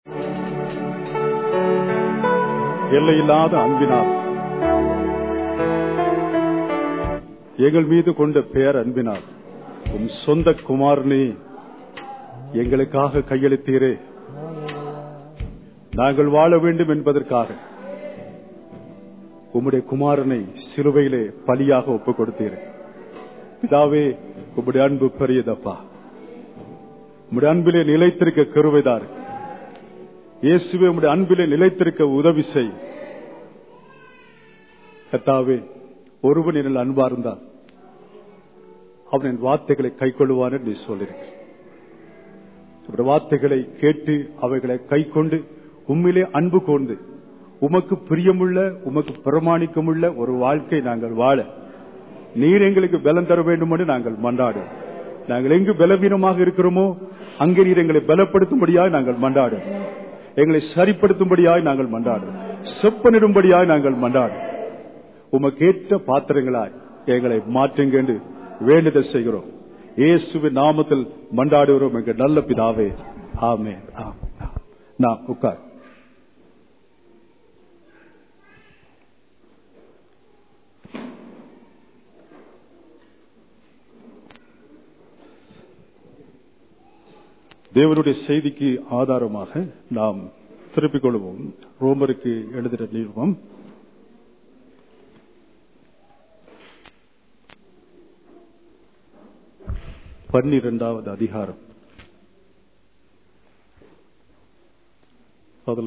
எல்லையில்லாத அன்பினால் எங்கள் மீது கொண்ட பேர் அன்பினால் உன் சொந்த குமாரனே எங்களுக்காக கையெழுத்தீரே நாங்கள் வாழ வேண்டும் என்பதற்காக உம்முடைய குமாரனை சிலுவையிலே பலியாக ஒப்புக் கொடுத்தீரே பிதாவே உம்முடைய அன்பு பெரியதப்பா உம்முடைய அன்பிலே நிலைத்திருக்க கருவைதார் இயேசுவே உம்முடைய அன்பிலே நிலைத்திருக்க உதவி செய் கத்தாவே ஒருவன் என்னில் அன்பா இருந்தால் அவன் என் வார்த்தைகளை கை கொள்ளுவான் நீ சொல்லிருக்க உம்முடைய வார்த்தைகளை கேட்டு அவைகளை கை கொண்டு உம்மிலே அன்பு கொண்டு உமக்கு பிரியமுள்ள உமக்கு பிரமாணிக்கமுள்ள ஒரு வாழ்க்கை நாங்கள் வாழ நீர் எங்களுக்கு பலம் தர வேண்டும் என்று நாங்கள் மன்றாடும் நாங்கள் எங்கு பலவீனமாக இருக்கிறோமோ அங்கே நீர் எங்களை பலப்படுத்தும்படியாய் நாங்கள் மன்றாடும் எங்களை சரிப்படுத்தும்படியாய் நாங்கள் மன்றாடும் செப்பனிடும்படியாய் நாங்கள் மன்றாடும் உமக்கேற்ற பாத்திரங்களாய் எங்களை மாற்றுங்க என்று வேண்டுதல் செய்கிறோம் இயேசுவின் நாமத்தில் மன்றாடுகிறோம் எங்கள் நல்ல பிதாவே ஆமே நான் உட்கார் தேவனுடைய செய்திக்கு ஆதாரமாக நாம் திருப்பிக் கொள்வோம் ரோமருக்கு எழுதின நிறுவம் பன்னிரெண்டாவது அதிகாரம் அதுல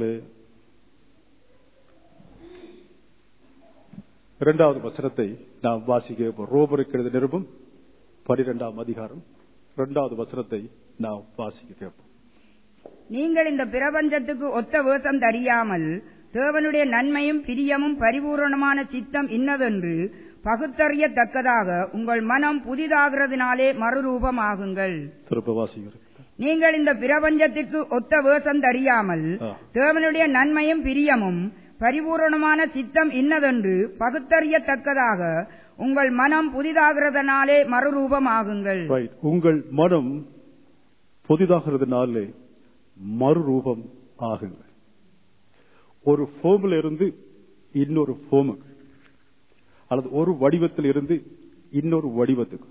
இரண்டாவது வசனத்தை நாம் வாசிக்க ரோமருக்கு எழுத நிருபம் பனிரெண்டாம் அதிகாரம் இரண்டாவது வசனத்தை நாம் வாசிக்க கேட்போம் நீங்கள் இந்த பிரபஞ்சத்துக்கு ஒத்த வேஷம் தறியாமல் தேவனுடைய நன்மையும் பிரியமும் பரிபூரணமான சித்தம் இன்னதென்று பகுத்தறியத்தக்கதாக உங்கள் மனம் புதிதாகிறதுனாலே மறுரூபமாகுங்கள் திருப்ப வாசிக்கிறேன் நீங்கள் இந்த பிரபஞ்சத்திற்கு ஒத்த வேஷம் தறியாமல் ஆ. தேவனுடைய நன்மையும் பிரியமும் பரிபூரணமான சித்தம் இன்னதென்று பகுத்தறியத்தக்கதாக உங்கள் மனம் புதிதாகிறதுனாலே மறுரூபமாகுங்கள் Right. உங்கள் மனம் புதிதாகிறதுனாலே மறுரூபம் ஆகுங்கள் ஒரு ஃபோமில் இருந்து இன்னொரு ஃபோமுக்கு அல்லது ஒரு வடிவத்தில் இருந்து இன்னொரு வடிவத்துக்கு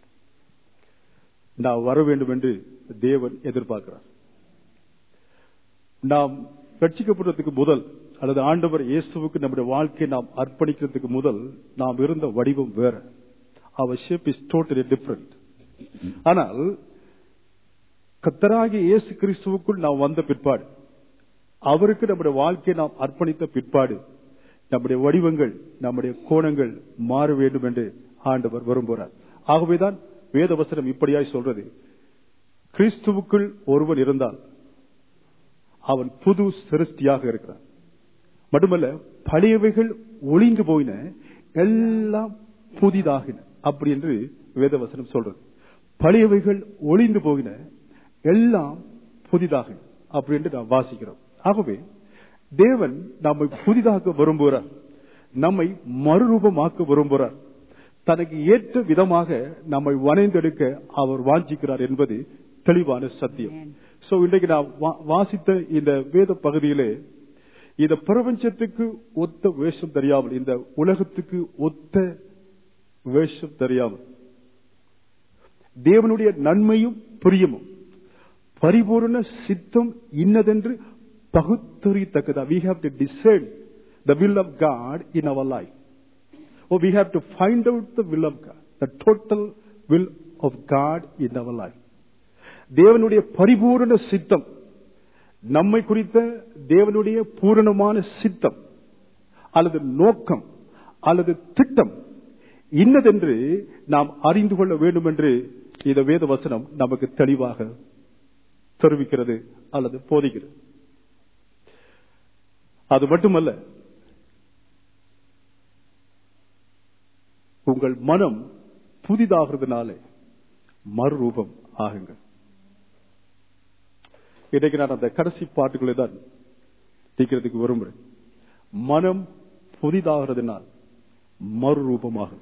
நாம் வர வேண்டும் என்று தேவன் எதிர்பார்க்கிறார் நாம் ரட்சிக்கப்படுறதுக்கு முதல் அல்லது ஆண்டவர் இயேசுவுக்கு நம்முடைய வாழ்க்கையை நாம் அர்ப்பணிக்கிறதுக்கு முதல் நாம் இருந்த வடிவம் வேற our shape is totally different ஆனால் கத்தராகிய இயேசு கிறிஸ்துவுக்குள் நாம் வந்த பிற்பாடு அவருக்கு நம்முடைய வாழ்க்கையை நாம் அர்ப்பணித்த பிற்பாடு நம்முடைய வடிவங்கள் நம்முடைய கோணங்கள் மாற வேண்டும் என்று ஆண்டவர் விரும்புகிறார் ஆகவேதான் வேதவசனம் இப்படியாய் சொல்றது கிறிஸ்துவுக்குள் ஒருவன் இருந்தால் அவன் புது சிருஷ்டியாக இருக்கிறான் மட்டுமல்ல பழையவைகள் ஒளிந்து போயின எல்லாம் புதிதாகின அப்படி என்று வேதவசனம் சொல்றது பழையவைகள் ஒளிந்து போயின எல்லாம் புதிதாகின அப்படி என்று நாம் வாசிக்கிறோம் ஆகவே தேவன் நம்மை புதிதாக விரும்புகிறார் நம்மை மறுரூபமாக்க விரும்புகிறார் தனக்கு ஏற்ற விதமாக நம்மை வணைந்தெடுக்க அவர் வாஞ்சிக்கிறார் என்பது தெளிவான சத்தியம் சோ இன்றைக்கு நான் வா- வாசித்த இந்த வேத பகுதியிலே இந்த பிரபஞ்சத்துக்கு ஒத்த வேஷம் தெரியாமல் இந்த உலகத்துக்கு ஒத்த வேஷம் தெரியாமல் தேவனுடைய நன்மையும் பிரியமும் பரிபூர்ண சித்தம் இன்னதென்று பகுத்தறியத்தக்கதா we have to discern the will of God in our life or we have to find out the will of God the total will of God in our life தேவனுடைய பரிபூரண சித்தம் நம்மை குறித்த தேவனுடைய பூரணமான சித்தம் அல்லது நோக்கம் அல்லது திட்டம் இன்னதென்று நாம் அறிந்து கொள்ள வேண்டும் என்று இந்த வேத வசனம் நமக்கு தெளிவாக தெரிவிக்கிறது அல்லது போதிக்கிறது அது மட்டுமல்ல உங்கள் மனம் புதிதாகிறதுனாலே மறுரூபம் ஆகுங்கள் இன்றைக்கு நான் அந்த கடைசி பாட்டுகளை தான் தீக்கிறதுக்கு விரும்புகிறேன் மனம் புதிதாகிறதுனால் மறுரூபமாகும்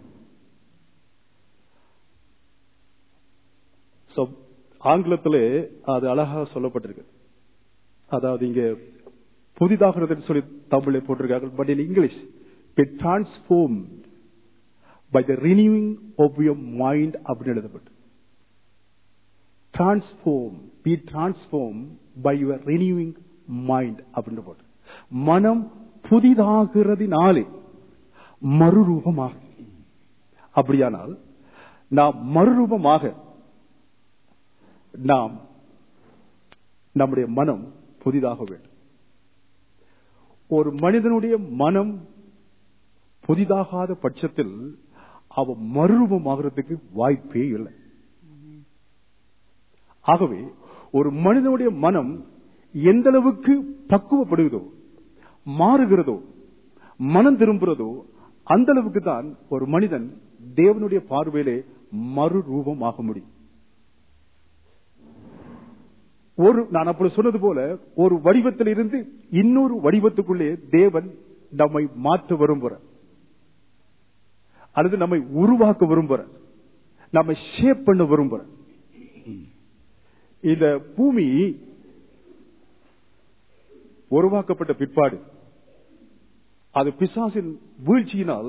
So, ஆங்கிலத்திலே அது அழகாக சொல்லப்பட்டிருக்கு அதாவது இங்க புதிதாகிறது சொல்லி தமிழை போட்டிருக்காங்க but in English be transform by the renewing of your mind அப்படின்னு எழுதப்பட்டு transform be transform by your renewing mind அப்படின்னு போட்டு மனம் புதிதாகிறதினாலே மறுரூபமாக அப்படியானால் நாம் மறுரூபமாக நாம் நம்முடைய மனம் புதிதாக வேண்டும் ஒரு மனிதனுடைய மனம் புதிதாகாத பட்சத்தில் அவன் மறுரூபமாகிறதுக்கு வாய்ப்பே இல்லை ஆகவே ஒரு மனிதனுடைய மனம் எந்த அளவுக்கு பக்குவப்படுகிறதோ மாறுகிறதோ மனம் திரும்புகிறதோ அந்த அளவுக்கு தான் ஒரு மனிதன் தேவனுடைய பார்வையிலே மறுரூபமாக முடியும் ஒரு நான் அப்பொழுது சொன்னது போல ஒரு வடிவத்தில் இருந்து இன்னொரு வடிவத்துக்குள்ளே தேவன் நம்மை மாற்ற விரும்புகிறார் அல்லது நம்மை உருவாக்க விரும்புகிறார் நம்மை ஷேப் பண்ண விரும்புகிறார் இந்த பூமி உருவாக்கப்பட்ட பிற்பாடு அது பிசாசின் வீழ்ச்சியினால்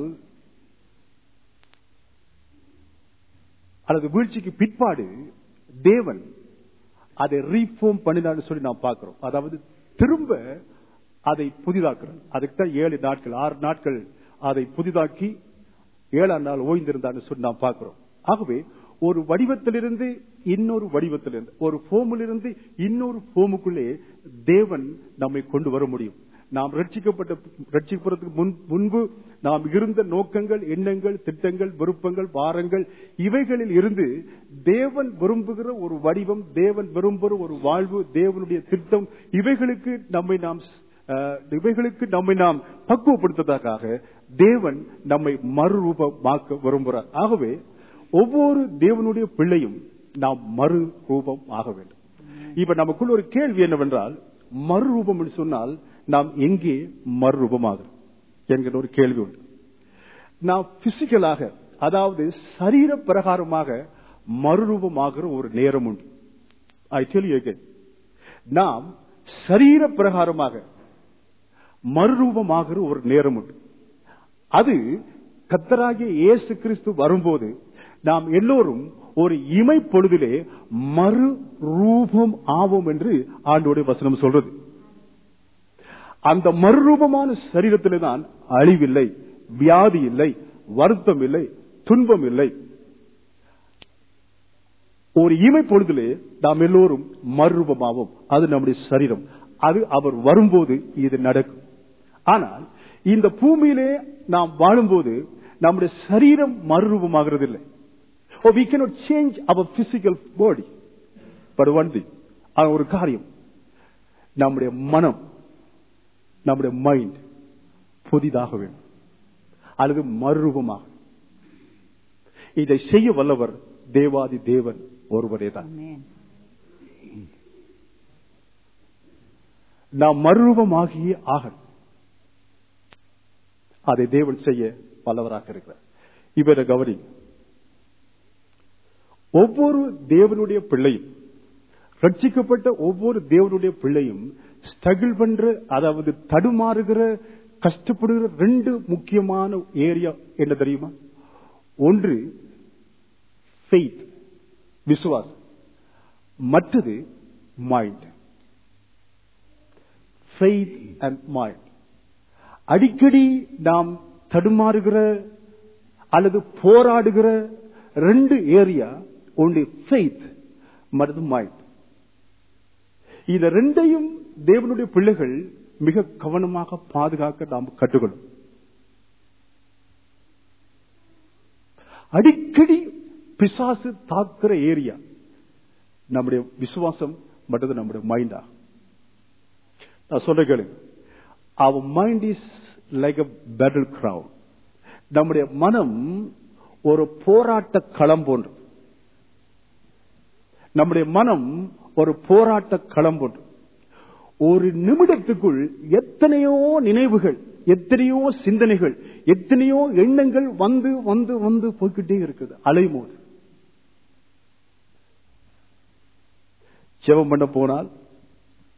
அல்லது வீழ்ச்சிக்கு பிற்பாடு தேவன் அதை ரீஃபார்ம் பண்ணினான்னு சொல்லி நாம் பார்க்கிறோம் அதாவது திரும்ப அதை புதிதாக்குறோம் அதுக்கு தான் ஏழு நாட்கள் ஆறு நாட்கள் அதை புதிதாக்கி ஏழாம் நாள் ஓய்ந்திருந்தான்னு சொல்லி நாம் பார்க்கிறோம் ஆகவே ஒரு வடிவத்திலிருந்து இன்னொரு வடிவத்திலிருந்து ஒரு போமிலிருந்து இன்னொரு போமுக்குள்ளே தேவன் நம்மை கொண்டு வர முடியும் நாம் ரட்சிக்கப்பட்ட ரட்சிக்கிறதுக்கு முன் முன்பு நாம் இருந்த நோக்கங்கள் எண்ணங்கள் திட்டங்கள் விருப்பங்கள் வாரங்கள் இவைகளில் இருந்து தேவன் விரும்புகிற ஒரு வடிவம் தேவன் விரும்புகிற ஒரு வாழ்வு தேவனுடைய திட்டம் இவைகளுக்கு நம்மை நாம் அஹ், இவைகளுக்கு நம்மை நாம் பக்குவப்படுத்துவதற்காக தேவன் நம்மை மறுரூபமாக்க விரும்புகிறார் ஆகவே ஒவ்வொரு தேவனுடைய பிள்ளையும் நாம் மறு ரூபம் ஆக வேண்டும் இப்ப நமக்குள்ள ஒரு கேள்வி என்னவென்றால் மறுரூபம் என்று சொன்னால் நாம் எங்கே மறுரூபமாகிறோம் என்கிற ஒரு கேள்வி உண்டு நாம் பிசிக்கலாக அதாவது சரீர பிரகாரமாக மறுரூபமாகிற ஒரு நேரம் உண்டு ஐ டெல் யூ again. நாம் சரீர பிரகாரமாக மறுரூபமாகிற ஒரு நேரம் உண்டு அது கத்தராகிய இயேசு கிறிஸ்து வரும்போது நாம் எல்லோரும் ஒரு இமை பொழுதிலே மறு ரூபம் ஆவோம் என்று ஆண்டோடைய வசனம் சொல்றது அந்த மறுரூபமான சரீரத்திலே தான் அழிவில்லை வியாதி இல்லை வருத்தம் இல்லை துன்பம் இல்லை ஒரு இமை பொழுதிலே நாம் எல்லோரும் மறுரூபமாவோம் அது நம்முடைய சரீரம் அது அவர் வரும்போது இது நடக்கும் ஆனால் இந்த பூமியிலே நாம் வாழும்போது நம்முடைய சரீரம் மறுரூபமாகிறது இல்லை Oh, we cannot change our physical body. But one thing, ஆனா ஒரு காரியம் நம்முடைய மனம் நம்முடைய மைண்ட் புதிதாக வேண்டும் அல்லது மறுரூபமாக இதை செய்ய வல்லவர் தேவாதி தேவன் ஒருவரே தான் Amen. நாம் மறுரூபமாகியே ஆகணும் அதை தேவன் செய்ய வல்லவராக இருக்கிறார் இவரை கவனி ஒவ்வொரு தேவனுடைய பிள்ளையும் ரட்சிக்கப்பட்ட ஒவ்வொரு தேவனுடைய பிள்ளையும் ஸ்ட்ரகிள் பண்ற அதாவது தடுமாறுகிற கஷ்டப்படுகிற ரெண்டு முக்கியமான ஏரியா என்ன தெரியுமா ஒன்று faith விசுவாசம் மற்றது மைண்ட் faith அண்ட் மைண்ட் அடிக்கடி நாம் தடுமாறுகிற அல்லது போராடுகிற ரெண்டு ஏரியா ஒன்று faith மற்றது மைண்ட் இந்த ரெண்டையும் தேவனுடைய பிள்ளைகள் மிக கவனமாக பாதுகாக்க நாம் கற்றுக்கணும் அடிக்கடி பிசாசு தாக்குற ஏரியா நம்முடைய விசுவாசம் மற்றது நம்முடைய மைண்டா நான் சொல்ற கேளுங்க our mind is like a battle ground நம்முடைய மனம் ஒரு போராட்ட களம் போன்று நம்முடைய மனம் ஒரு போராட்ட களம் போன்று ஒரு நிமிடத்துக்குள் எத்தனையோ நினைவுகள் எத்தனையோ சிந்தனைகள் எத்தனையோ எண்ணங்கள் வந்து வந்து வந்து போய்கிட்டே இருக்குது அலைமோது ஜெபம் பண்ண போனால்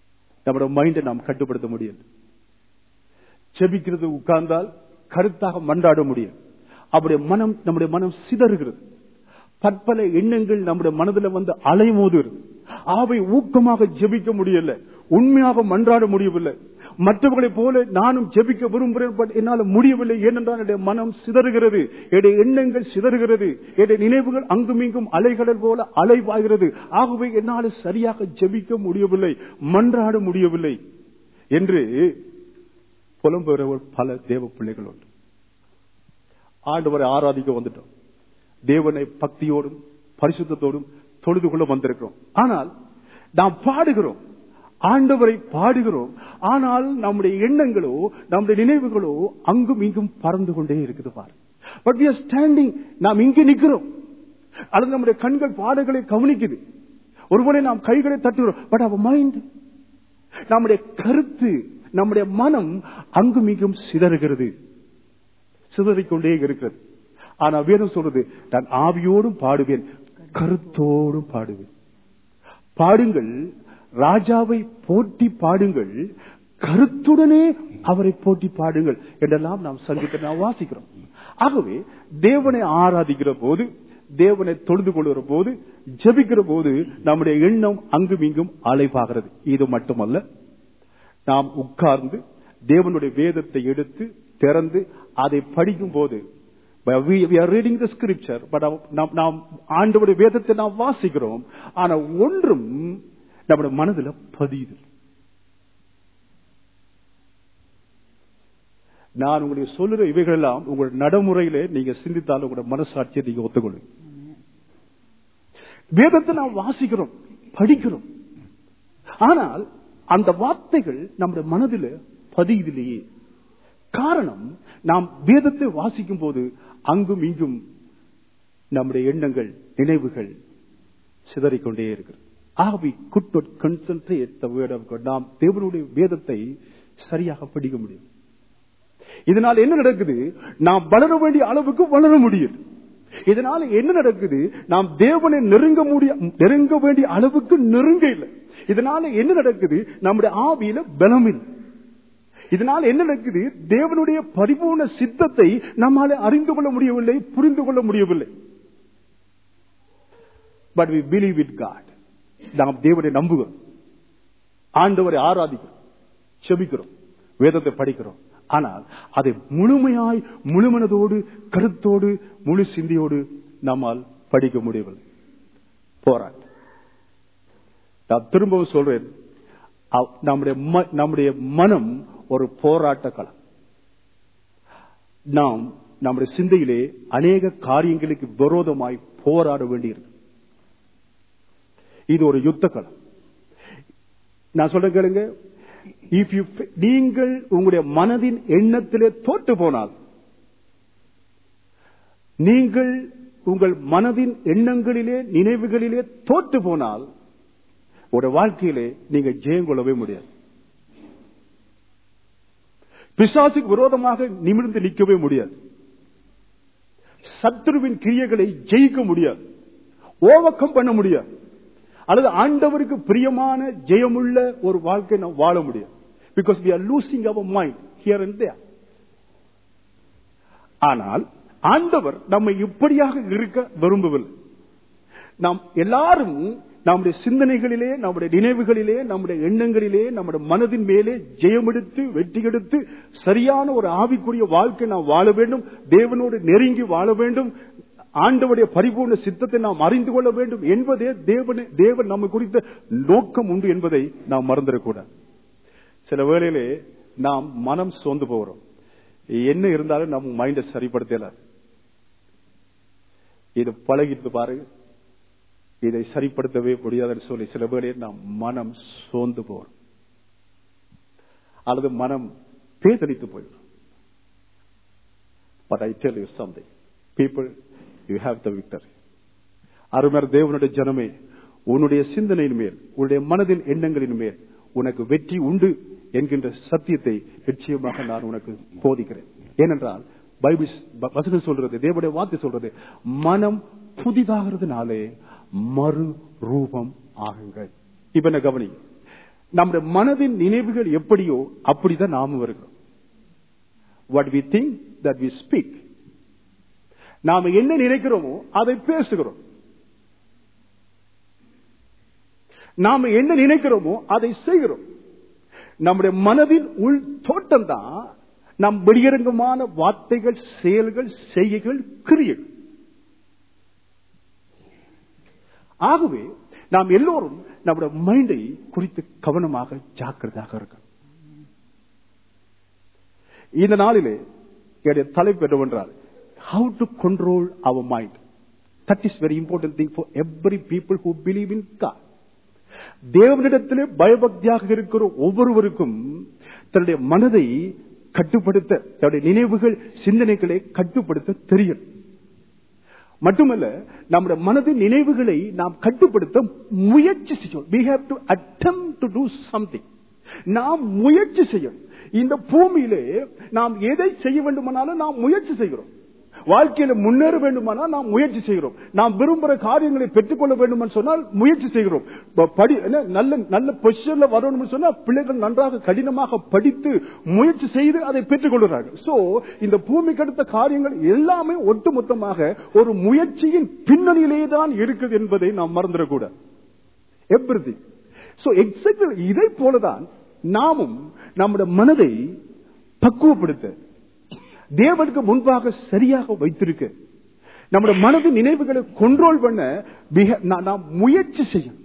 நம்முடைய மைண்டை நாம் கட்டுப்படுத்த முடியும் செபிக்கிறது உட்கார்ந்தால் கருத்தாக மன்றாட முடியும் அவருடைய மனம் நம்முடைய மனம் சிதறுகிறது பற்பல எண்ணங்கள் நம்முடைய மனதில் வந்து அலைமோதுகிறது ஆவை ஊக்கமாக ஜெபிக்க முடியல உண்மையாக மன்றாட முடியவில்லை மற்றவர்களைப் போல நானும் ஜெபிக்க விரும்புகிறேன் பட் என்னால் முடியவில்லை ஏனென்றால் என்னுடைய மனம் சிதறுகிறது என்னுடைய எண்ணங்கள் சிதறுகிறது என்னுடைய நினைவுகள் அங்குமிங்கும் அலைகடல் போல அலைவாகிறது ஆகவே என்னால் சரியாக ஜெபிக்க முடியவில்லை மன்றாட முடியவில்லை என்று புலம்பெறுவர் பல தேவ பிள்ளைகள் உண்டு ஆண்டவரை ஆராதிக்க வந்துட்டோம் தேவனை பக்தியோடும் பரிசுத்தத்தோடும் தொழுது கொள்ள வந்திருக்கிறோம் ஆனால் நாம் பாடுகிறோம் ஆண்டவரை பாடுகிறோம் ஆனால் நம்முடைய எண்ணங்களோ நம்முடைய நினைவுகளோ அங்கும் இங்கும் பறந்து கொண்டே இருக்குது பாரு பட் we are ஸ்டாண்டிங் நாம் இங்கே நிற்கிறோம் அல்லது நம்முடைய கண்கள் பாடுகளை கவனிக்குது ஒருவனை நாம் கைகளை தட்டுகிறோம் பட் அவர் மைண்ட் நம்முடைய கருத்து நம்முடைய மனம் அங்கும் இங்கும் சிதறுகிறது சிதறிக்கொண்டே இருக்கிறது ஆனா வேதம் சொல்றது நான் ஆவியோடும் பாடுவேன் கருத்தோடும் பாடுவேன் பாடுங்கள் ராஜாவை போட்டி பாடுங்கள் கருத்துடனே அவரை போட்டி பாடுங்கள் என்றெல்லாம் நாம் சங்கீத்தை நாம் வாசிக்கிறோம் ஆகவே தேவனை ஆராதிக்கிற போது தேவனை தொழுது கொள்கிற போது ஜெபிக்கிற போது நம்முடைய எண்ணம் அங்கும் இங்கும் அலைபாகிறது இது மட்டுமல்ல நாம் உட்கார்ந்து தேவனுடைய வேதத்தை எடுத்து திறந்து அதை படிக்கும் போது we, we are reading the scripture but நாம் நாம் ஆண்டவருடைய வேதத்தை நாம் வாசிக்கிறோம் ஆனா ஒன்றும் நம்முடைய மனதுல பதியுது நான் உங்களுக்கு சொல்லுற இவைகள் எல்லாம் உங்களுடைய நடைமுறையில நீங்க சிந்தித்தாலும் உங்களுடைய மனசாட்சியை நீங்க ஒத்துக்கொள்ளுங்க வேதத்தை நாம் வாசிக்கிறோம் படிக்கிறோம் ஆனால் அந்த வார்த்தைகள் நம்முடைய மனதில் பதியதில்லையே காரணம் நாம் வேதத்தை வாசிக்கும் போது அங்கும் இங்கும் நம்முடைய எண்ணங்கள் நினைவுகள் சிதறிக்கொண்டே இருக்கிறது ஆகவே could not concentrate the word of God நாம் தேவனுடைய வேதத்தை சரியாக படிக்க முடியும் இதனால் என்ன நடக்குது நாம் வளர வேண்டிய அளவுக்கு வளர முடியும் இதனால என்ன நடக்குது நாம் தேவனை நெருங்க முடிய நெருங்க வேண்டிய அளவுக்கு நெருங்க இல்லை இதனால என்ன நடக்குது நம்முடைய ஆவியில பலம் இல்லை இதனால் என்ன நடக்குது தேவனுடைய பரிபூர்ண சித்தத்தை நம்மால அறிந்து கொள்ள முடியவில்லை புரிந்து கொள்ள முடியவில்லை but we believe it God நாம் தேவனை நம்புகிறோம் ஆண்டவரை ஆராதிக்கிறோம் செபிக்கிறோம் வேதத்தை படிக்கிறோம் ஆனால் அதை முழுமையாய் முழுமனதோடு கருத்தோடு முழு சிந்தியோடு நம்மால் படிக்க முடியவில்லை போராட்டம் நான் திரும்பவும் சொல்றேன் நம்முடைய நம்முடைய மனம் ஒரு போராட்ட களம் நாம் நம்முடைய சிந்தையிலே அநேக காரியங்களுக்கு விரோதமாய் போராட வேண்டியிருக்கு இது ஒரு யுத்த களம் நான் சொல்ற கேளுங்க இஃப் யூ நீங்கள் உங்களுடைய மனதின் எண்ணத்திலே தோற்று போனால் நீங்கள் உங்கள் மனதின் எண்ணங்களிலே நினைவுகளிலே தோற்று போனால் ஒரு வாழ்க்கையிலே நீங்க ஜெயம் கொள்ளவே முடியாது பிசாசுக்கு விரோதமாக நிமிர்ந்து நிற்கவே முடியாது சத்ருவின் கிரியைகளை ஜெயிக்க முடியாது ஓவக்கம் பண்ண முடியாது அல்லது ஆண்டவருக்கு பிரியமான ஜெயமுள்ள ஒரு வாழ்க்கை நாம் வாழ முடியும் because we are losing our mind here and there ஆனால் ஆண்டவர் நம்மை இப்படியாக இருக்க விரும்பவில்லை நாம் எல்லாரும் நம்முடைய சிந்தனைகளிலே நம்முடைய நினைவுகளிலே நம்முடைய எண்ணங்களிலே நம்முடைய மனதின் மேலே ஜெயமெடுத்து வெற்றி எடுத்து சரியான ஒரு ஆவிக்குரிய வாழ்க்கை நாம் வாழ வேண்டும் தேவனோடு நெருங்கி வாழ வேண்டும் ஆண்டவுடைய பரிபூர்ண சித்தத்தை நாம் அறிந்து கொள்ள வேண்டும் என்பதே தேவனே தேவன் நம்ம குறித்த நோக்கம் உண்டு என்பதை நாம் மறந்துடக்கூடாது சில வேளையிலே நாம் மனம் சோர்ந்து போகிறோம் என்ன இருந்தாலும் நம்ம மைண்டை சரிப்படுத்தல இது பழகிட்டு பாருங்க இதை சரிப்படுத்தவே முடியாதுன்னு சொல்லி சில வேளையில் நாம் மனம் சோர்ந்து போறோம் அல்லது மனம் பேதலித்து போயிடும் but I tell you something people you have the victory அருமர் தேவனுடைய ஜனமே உன்னுடைய சிந்தனையின் மேல் உன்னுடைய மனதின் எண்ணங்களின் மேல் உனக்கு வெற்றி உண்டு என்கின்ற சத்தியத்தை நிச்சயமாக நான் உனக்கு போதிக்கிறேன் ஏனென்றால் பைபிள் வசனம் சொல்றது தேவனுடைய வார்த்தை சொல்றது மனம் புதிதாகிறதுனாலே மறு ரூபம் ஆகுங்கள் இப்ப என்ன கவனி நம்முடைய மனதின் நினைவுகள் எப்படியோ அப்படிதான் நாமும் இருக்கிறோம் what we think that we speak நாம என்ன நினைக்கிறோமோ அதை பேசுகிறோம் நாம என்ன நினைக்கிறோமோ அதை செய்கிறோம் நம்முடைய மனதின் உள் தோட்டம் தான் நம் வெளியரங்கமான வார்த்தைகள் செயல்கள் செய்கைகள் கிரியைகள் ஆகவே நாம் எல்லோரும் நம்முடைய மைண்டை குறித்து கவனமாக ஜாக்கிரதையாக இருக்கணும் இந்த நாளிலே என்னுடைய தலைப்பு என்னவென்றால் how to control our mind that is very important thing for every people who believe in God தேவனிடத்திலே பயபக்தியாக இருக்கிற ஒவ்வொருவருக்கும் தன்னுடைய மனதை கட்டுப்படுத்த தன்னுடைய நினைவுகள் சிந்தனைகளை கட்டுப்படுத்த தெரியும் மட்டுமல்ல நம்முடைய மனதின் நினைவுகளை நாம் கட்டுப்படுத்த முயற்சி செய்யும் we have to attempt to do something நாம் முயற்சி செய்யும் இந்த பூமியிலே நாம் எதை செய்ய வேண்டுமானாலும் நாம் முயற்சி செய்கிறோம் வாழ்க்கையில முன்னேற வேண்டுமானால் நாம் முயற்சி செய்கிறோம் நாம் விரும்புகிற காரியங்களை பெற்றுக்கொள்ள வேண்டும் சொன்னால் முயற்சி செய்கிறோம் ப- படி என்ன, நல்ல நல்ல பொசிஷன்ல வரணும் சொன்னால் பிள்ளைகள் நன்றாக கடினமாக படித்து முயற்சி செய்து அதை பெற்றுக் கொள்கிறார்கள் சோ இந்த பூமிக்கு அடுத்த காரியங்கள் எல்லாமே ஒட்டுமொத்தமாக ஒரு முயற்சியின் பின்னணியிலே தான் இருக்குது என்பதை நாம் மறந்துடக்கூடாது எவ்ரிதிங் சோ எக்ஸாக்ட் இதை போலதான் நாமும் நம்முடைய மனதை பக்குவப்படுத்த தேவனுக்கு முன்பாக சரியாக வைத்திருக்க நம்முடைய மனதின் நினைவுகளை கண்ட்ரோல் பண்ண மிக- நா- நாம் முயற்சி செய்யும்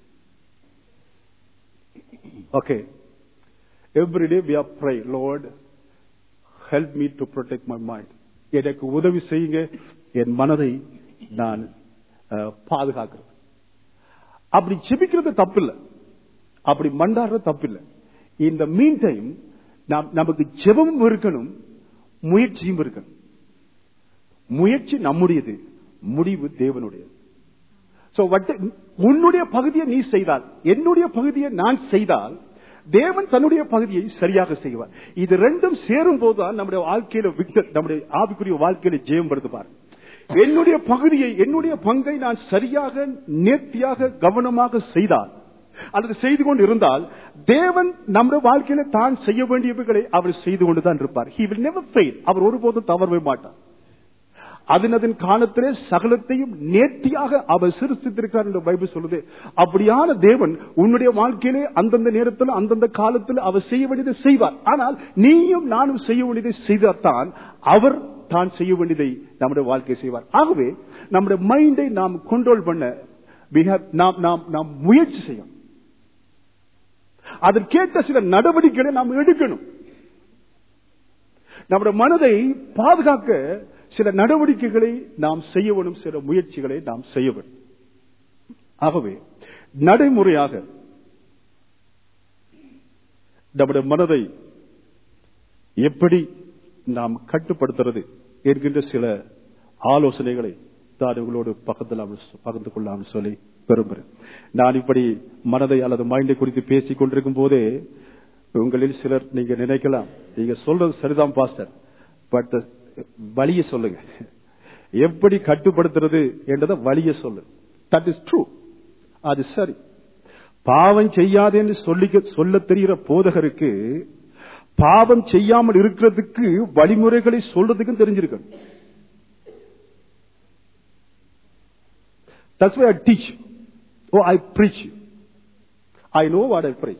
okay everyday we are pray lord help me to protect my mind எனக்கு உதவி செய்யுங்க என் மனதை நான் அஹ், பாதுகாக்கிறேன் அப்படி ஜெபிக்கிறது தப்பில்லை அப்படி மண்டாடுறது தப்பில்லை இந்த மீன் டைம் நாம் நமக்கு ஜெபமும் இருக்கணும் முயற்சியும் இருக்கணும் முயற்சி நம்முடையது முடிவு தேவனுடையது So, what- உன்னுடைய பகுதியை நீ செய்தால் என்னுடைய பகுதியை நான் செய்தால் தேவன் தன்னுடைய பகுதியை சரியாக செய்வார் இது ரெண்டும் சேரும் போதுதான் நம்முடைய வாழ்க்கையில விக்டர் நம்முடைய ஆவிக்குரிய வாழ்க்கையில ஜெயம் வருது பாரு என்னுடைய பகுதியை என்னுடைய பங்கை நான் சரியாக நேர்த்தியாக கவனமாக செய்தால் அல்லது செய்து கொண்டு இருந்தால் தேவன் நம்முடைய வாழ்க்கையில தான் செய்ய வேண்டியவைகளை அவர் செய்து கொண்டுதான் இருப்பார் he will never fail அவர் ஒருபோதும் தவறவே மாட்டார் அதனதன் காலத்திலே சகலத்தையும் நேர்த்தியாக அவர் சிருஷ்டித்திருக்கிறார் என்று பைபிள் சொல்லுது அப்படியான தேவன் உன்னுடைய வாழ்க்கையிலே அந்தந்த நேரத்தில் அந்தந்த காலத்தில் அவர் செய்ய வேண்டியதை செய்வார் ஆனால் நீயும் நானும் செய்ய வேண்டியதை செய்தால்தான் அவர் தான் செய்ய வேண்டியதை நம்முடைய வாழ்க்கை செய்வார் ஆகவே நம்முடைய மைண்டை நாம் கண்ட்ரோல் பண்ண we have- நாம் நாம் நாம் முயற்சி செய்யும் அதற்கேற்ற சில நடவடிக்கைகளை நாம் எடுக்கணும் நம்முடைய மனதை பாதுகாக்க சில நடவடிக்கைகளை நாம் செய்ய வேணும் சில முயற்சிகளை நாம் செய்ய வேண்டும் ஆகவே நடைமுறையாக நம்முடைய மனதை எப்படி நாம் கட்டுப்படுத்துறது என்கின்ற சில ஆலோசனைகளை தான் உங்களோடு பக்கத்தில் பகிர்ந்து கொள்ளாமல் சொல்லி விரும்புகிறேன் நான் இப்படி மனதை அல்லது மைண்டை குறித்து பேசிக் கொண்டிருக்கும் போதே உங்களில் சிலர் நீங்க நினைக்கலாம் நீங்க சொல்றது சரிதான் பாஸ்டர் பட் வழிய சொல்லுங்க எப்படி கட்டுப்படுத்துறது என்றதை வழிய சொல்லு தட் இஸ் ட்ரூ அது சரி பாவம் செய்யாதே என்று சொல்லி சொல்ல தெரிகிற போதகருக்கு பாவம் செய்யாமல் இருக்கிறதுக்கு வழிமுறைகளை சொல்றதுக்கும் தெரிஞ்சிருக்கணும் That's why I teach. Oh, I preach. I know what I preach.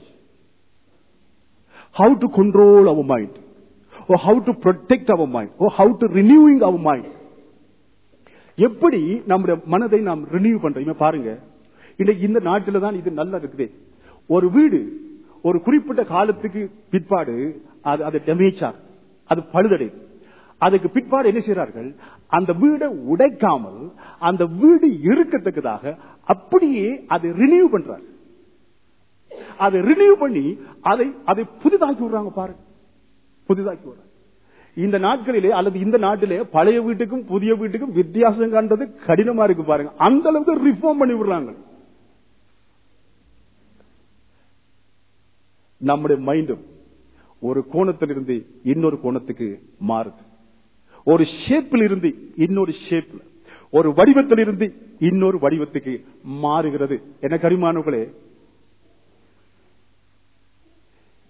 How to control our mind. Or how to protect our mind. Or how to renewing our mind. எப்படி நம்முடைய மனதை நாம் ரினியூ பண்றோம் பாருங்க இன்னைக்கு இந்த நாட்டில தான் இது நல்லா இருக்குது ஒரு வீடு ஒரு குறிப்பிட்ட காலத்துக்கு பிற்பாடு அது அது டேமேஜ் ஆகும் அது பழுதடையுது அதுக்கு பிற்பாடு என்ன செய்யறார்கள் அந்த வீடை உடைக்காமல் அந்த வீடு இருக்கத்தக்கதாக அப்படியே அதை ரினியூ பண்றாங்க அதை ரினியூ பண்ணி அதை அதை புதிதாக்கி விடுறாங்க பாருங்க புதிதாக்கி விடுறாங்க இந்த நாட்களிலே அல்லது இந்த நாட்டிலே பழைய வீட்டுக்கும் புதிய வீட்டுக்கும் வித்தியாசம் காண்றது கடினமா இருக்கு பாருங்க அந்த அளவுக்கு ரிஃபார்ம் பண்ணி விடுறாங்க நம்முடைய மைண்டும் ஒரு கோணத்திலிருந்து இன்னொரு கோணத்துக்கு மாறுது ஒரு ஷேப்பில் இருந்து இன்னொரு ஷேப்ல ஒரு வடிவத்தில் இருந்து இன்னொரு வடிவத்துக்கு மாறுகிறது என கரிமானவர்களே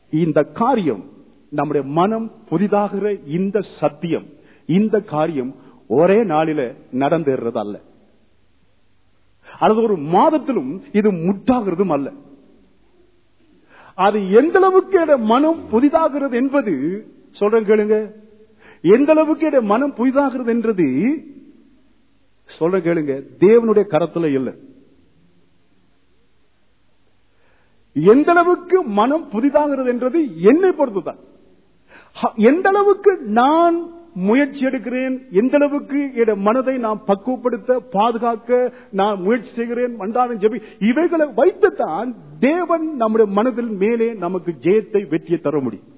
இந்த காரியம் நம்முடைய மனம் புதிதாகிற இந்த சத்தியம் இந்த காரியம் ஒரே நாளில நடந்தேறது அல்ல அல்லது ஒரு மாதத்திலும் இது முட்டாகிறதும் அல்ல அது எந்த அளவுக்கு என்னுடைய மனம் புதிதாகிறது என்பது சொல்றேன் கேளுங்க எந்த அளவுக்கு என்னுடைய மனம் புதிதாகிறது என்றது சொல்ற கேளுங்க தேவனுடைய கரத்துல இல்லை எந்த அளவுக்கு மனம் புதிதாகிறது என்றது என்னை பொறுத்துதான் ஹ- எந்த அளவுக்கு நான் முயற்சி எடுக்கிறேன் எந்த அளவுக்கு என் மனதை நான் பக்குவப்படுத்த பாதுகாக்க நான் முயற்சி செய்கிறேன் மண்டாரம் ஜெபி இவைகளை வைத்துத்தான் தேவன் நம்முடைய மனதில் மேலே நமக்கு ஜெயத்தை வெற்றியை தர முடியும்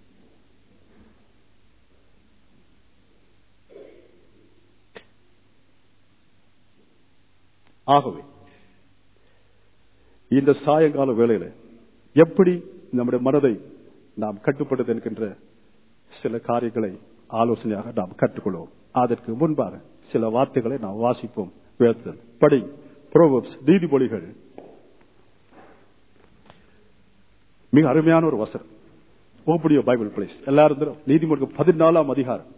ஆகவே இந்த சாயங்கால வேளையில எப்படி நம்முடைய மனதை நாம் கட்டுப்படுத்த என்கின்ற சில காரியங்களை ஆலோசனையாக நாம் கற்றுக்கொள்வோம் அதற்கு முன்பாக சில வார்த்தைகளை நாம் வாசிப்போம் வேதத்தில் படி Proverbs நீதிமொழிகள் மிக அருமையான ஒரு வசனம் ஓப்படியோ பைபிள் பிளேஸ் எல்லாரும் தரும். நீதிமொழிகள் பதினாலாம் அதிகாரம்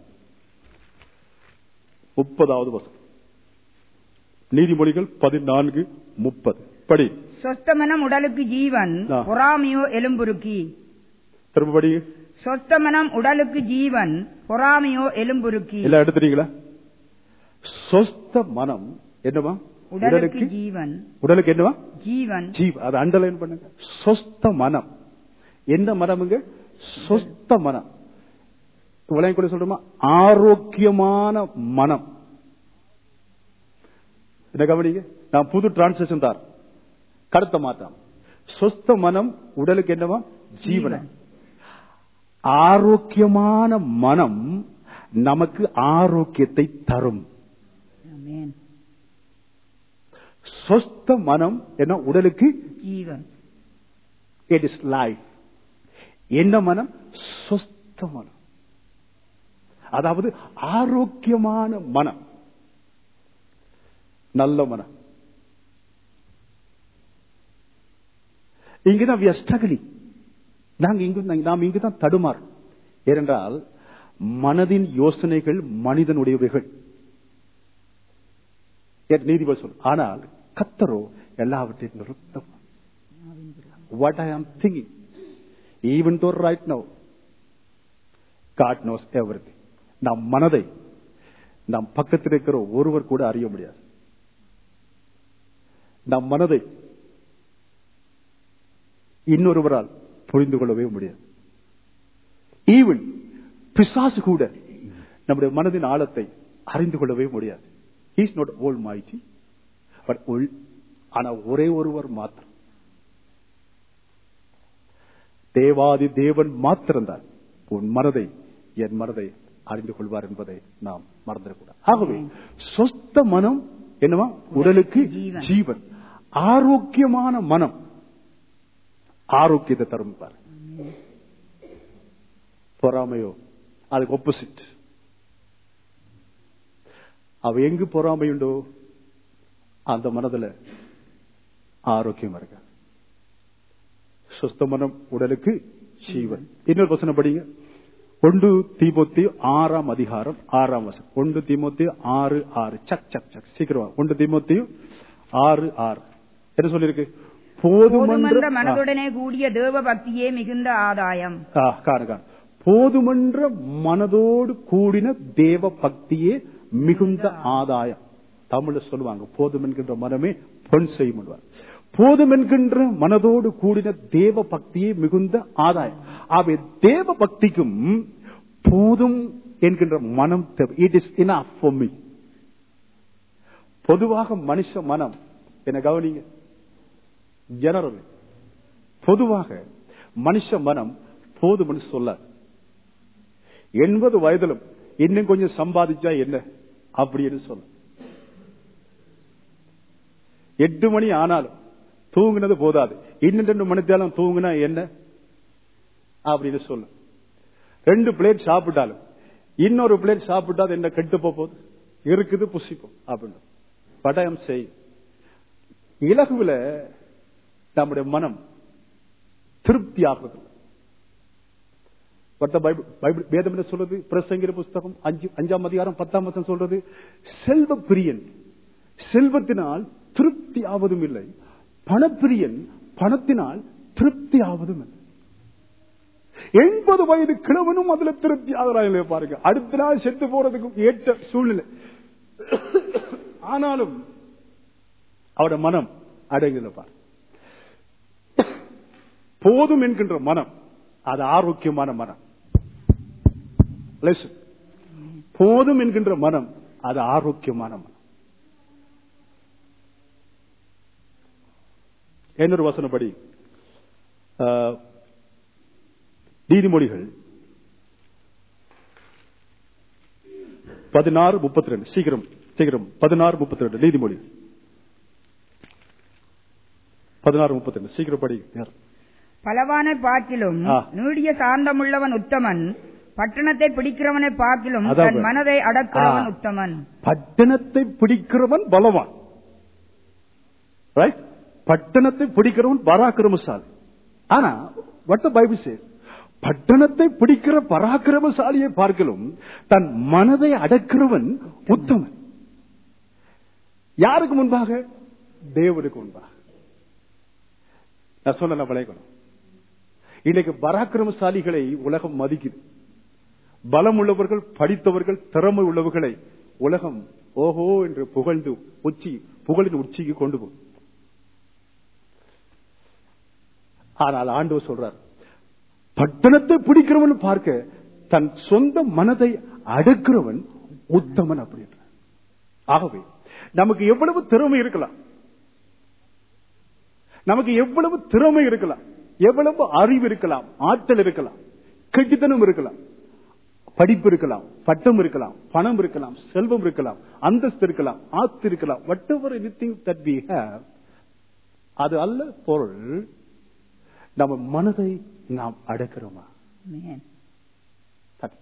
முப்பதாவது வசனம் நீதிமொழிகள் பதினான்கு முப்பது படி சொஸ்தமனம் உடலுக்கு ஜீவன் ஆ. பொறாமையோ எலும்புருக்கி திரும்ப படி சொஸ்தமனம் உடலுக்கு ஜீவன் பொறாமையோ எலும்புருக்கி எல்லாம் எடுத்துறீங்களா சொஸ்த மனம் என்னவா உடலுக்கு ஜீவன் உடலுக்கு என்னவா ஜீவன் ஜீவ் அதை அண்டர்லைன் பண்ணுங்க சொஸ்த மனம் என்ன மனமுங்க சொஸ்த மனம் உலகம் கூட சொல்றோமா ஆரோக்கியமான மனம் என்ன கவனிங்க நான் புது டிரான்ஸ்லேஷன் தார் கருத்த மாற்றம் சொஸ்த மனம் உடலுக்கு என்னவா ஜீவனம் ஆரோக்கியமான மனம் நமக்கு ஆரோக்கியத்தை தரும் ஆமென். சொஸ்த மனம் என்ன உடலுக்கு ஜீவன் இட் இஸ் லைஃப் என்ன மனம் சொஸ்த மனம் அதாவது ஆரோக்கியமான மனம் நல்ல மனம் இங்குதான் we are struggling. நாங்க இங்கு நாம் இங்குதான் தடுமாறும் ஏனென்றால் மனதின் யோசனைகள் மனிதனுடையவைகள் என் நீதிபதி சொல் ஆனால் கத்தரோ எல்லாவற்றையும் நிறுத்தம் what I am thinking. Even though right now, God knows everything. நம் மனதை நம் பக்கத்தில் இருக்கிற ஒருவர் கூட அறிய முடியாது நம் மனதை இன்னொருவரால் புரிந்து கொள்ளவே முடியாது ஈவன் பிசாசு கூட நம்முடைய மனதின் ஆழத்தை அறிந்து கொள்ளவே முடியாது இஸ் நாட் ஓல் மாய்ச்சி பட் ஆனா ஒரே ஒருவர் மாத்திரம் தேவாதி தேவன் மாத்திரம்தான் உன் மனதை என் மனதை அறிந்து கொள்வார் என்பதை நாம் மறந்துடக்கூடாது ஆகவே சொஸ்த மனம் என்னவா உடலுக்கு ஜீவன். ஜீவன் ஆரோக்கியமான மனம் ஆரோக்கியத்தை தரும் பாரு பொறாமையோ அதுக்கு ஒப்போசிட் அவ எங்கு பொறாமையுண்டோ அந்த மனதுல ஆரோக்கியம் இருக்க சுஸ்த மனம் உடலுக்கு ஜீவன் இன்னொரு வசனம் படிங்க ஒன்று தீமோத்தி ஆறாம் அதிகாரம் ஆறாம் வசனம் ஒன்று தீமோத்தி ஆறு ஆறு சக் சக் சக் சீக்கிரமா ஒன்று தீமோத்தி ஆறு ஆறு என்ன சொல்லிருக்கு போதுமன்ற போதுமன்ற ஆ. மனதுடனே கூடிய தேவ பக்தியே மிகுந்த ஆதாயம் ஆ, காணு, காணு. போதுமன்ற மனதோடு கூடின தேவ பக்தியே மிகுந்த ஆதாயம் தமிழ்ல சொல்லுவாங்க போதும் என்கின்ற மனமே பொன் செய்யும் என்பார். போதும் என்கின்ற மனதோடு கூடின தேவ பக்தியே மிகுந்த ஆதாயம் ஆகவே தேவ பக்திக்கும் போதும் என்கின்ற மனம் it is enough for me பொதுவாக மனுஷ மனம் என்ன கவனிங்க ஜெனரல் பொதுவாக மனுஷ மனம் போதும்னு சொல்லாது எண்பது வயதிலும் இன்னும் கொஞ்சம் சம்பாதிச்சா என்ன அப்படின்னு சொல்ல எட்டு மணி ஆனாலும் தூங்குனது போதாது இன்னும் ரெண்டு மணித்தாலும் தூங்குனா என்ன அப்படின்னு சொல்லு ரெண்டு பிளேட் சாப்பிட்டாலும் இன்னொரு பிளேட் சாப்பிட்டா அது என்ன கெட்டு போகுது இருக்குது புசிப்போம் அப்படின்னு படயம் செய் இலகுல நம்முடைய மனம் திருப்தி ஆகுது What the Bible- Bible- வேதம் என்ன சொல்றது பிரசங்கிற புஸ்தகம் அஞ்சு அஞ்சாம் அதிகாரம் பத்தாம் வசனம் சொல்றது செல்வ பிரியன் செல்வத்தினால் திருப்தி ஆவதும் இல்லை பணப்பிரியன் பணத்தினால் திருப்தி ஆவதும் இல்லை எண்பது வயது கிழவனும் அதுல திருப்தி ஆகிறாங்க பாருங்க அடுத்த நாள் செத்து போறதுக்கு ஏற்ற சூழ்நிலை ஆனாலும் அவட மனம் அடங்கல பாரு போதும் என்கின்ற மனம் அது ஆரோக்கியமான மனம் Listen. போதும் என்கின்ற மனம் அது ஆரோக்கியமான மனம் இன்னொரு வசனப்படி ஆஹ், நீதிமொழிகள் பதினாறு முப்பத்தி ரெண்டு சீக்கிரம் சீக்கிரம் பதினாறு முப்பத்தி ரெண்டு நீதிமொழி பதினாறு முப்பத்தி ரெண்டு சீக்கிரம் படி நேரம். பலவானை பார்க்கிலும் ஆ. நீடிய சாந்தமுள்ளவன் உத்தமன் பட்டணத்தை பிடிக்கிறவனை பார்க்கிலும் அதான் தன் மனதை அடக்கிறவன் ஆ. உத்தமன் பட்டணத்தை பிடிக்கிறவன் பலவான் ரைட் பட்டணத்தை பிடிக்கிறவன் பராக்கிரமசாலி ஆனா what the Bible says பட்டணத்தை பிடிக்கிற பராக்கிரமசாலியை பார்க்கலும் தன் மனதை அடக்கிறவன் உத்தமன் யாருக்கு முன்பாக தேவனுக்கு முன்பாக நான் சொன்ன விளைக்கணும் இன்னைக்கு பராக்கிரமசாலிகளை உலகம் மதிக்குது பலம் உள்ளவர்கள் படித்தவர்கள் திறமை உள்ளவர்களை உலகம் ஓஹோ என்று புகழ்ந்து உச்சி புகழின் உச்சிக்கு கொண்டு போகும் ஆனால் ஆண்டவர் சொல்றார் பட்டணத்தை பிடிக்கிறவன் பார்க்க தன் சொந்த மனதை அடக்கிறவன் உத்தமன் அப்படின்ற ஆகவே நமக்கு எவ்வளவு திறமை இருக்கலாம் நமக்கு எவ்வளவு திறமை இருக்கலாம் எவ்வளவு அறிவு இருக்கலாம் ஆற்றல் இருக்கலாம் கெட்டித்தனம் இருக்கலாம் படிப்பு இருக்கலாம் பட்டம் இருக்கலாம் பணம் இருக்கலாம் செல்வம் இருக்கலாம் அந்தஸ்து இருக்கலாம் ஆஸ்தி இருக்கலாம் whatever anything that we have அது அல்ல பொருள் நம்ம மனதை நாம் அடக்கிறோமா Amen. தட்.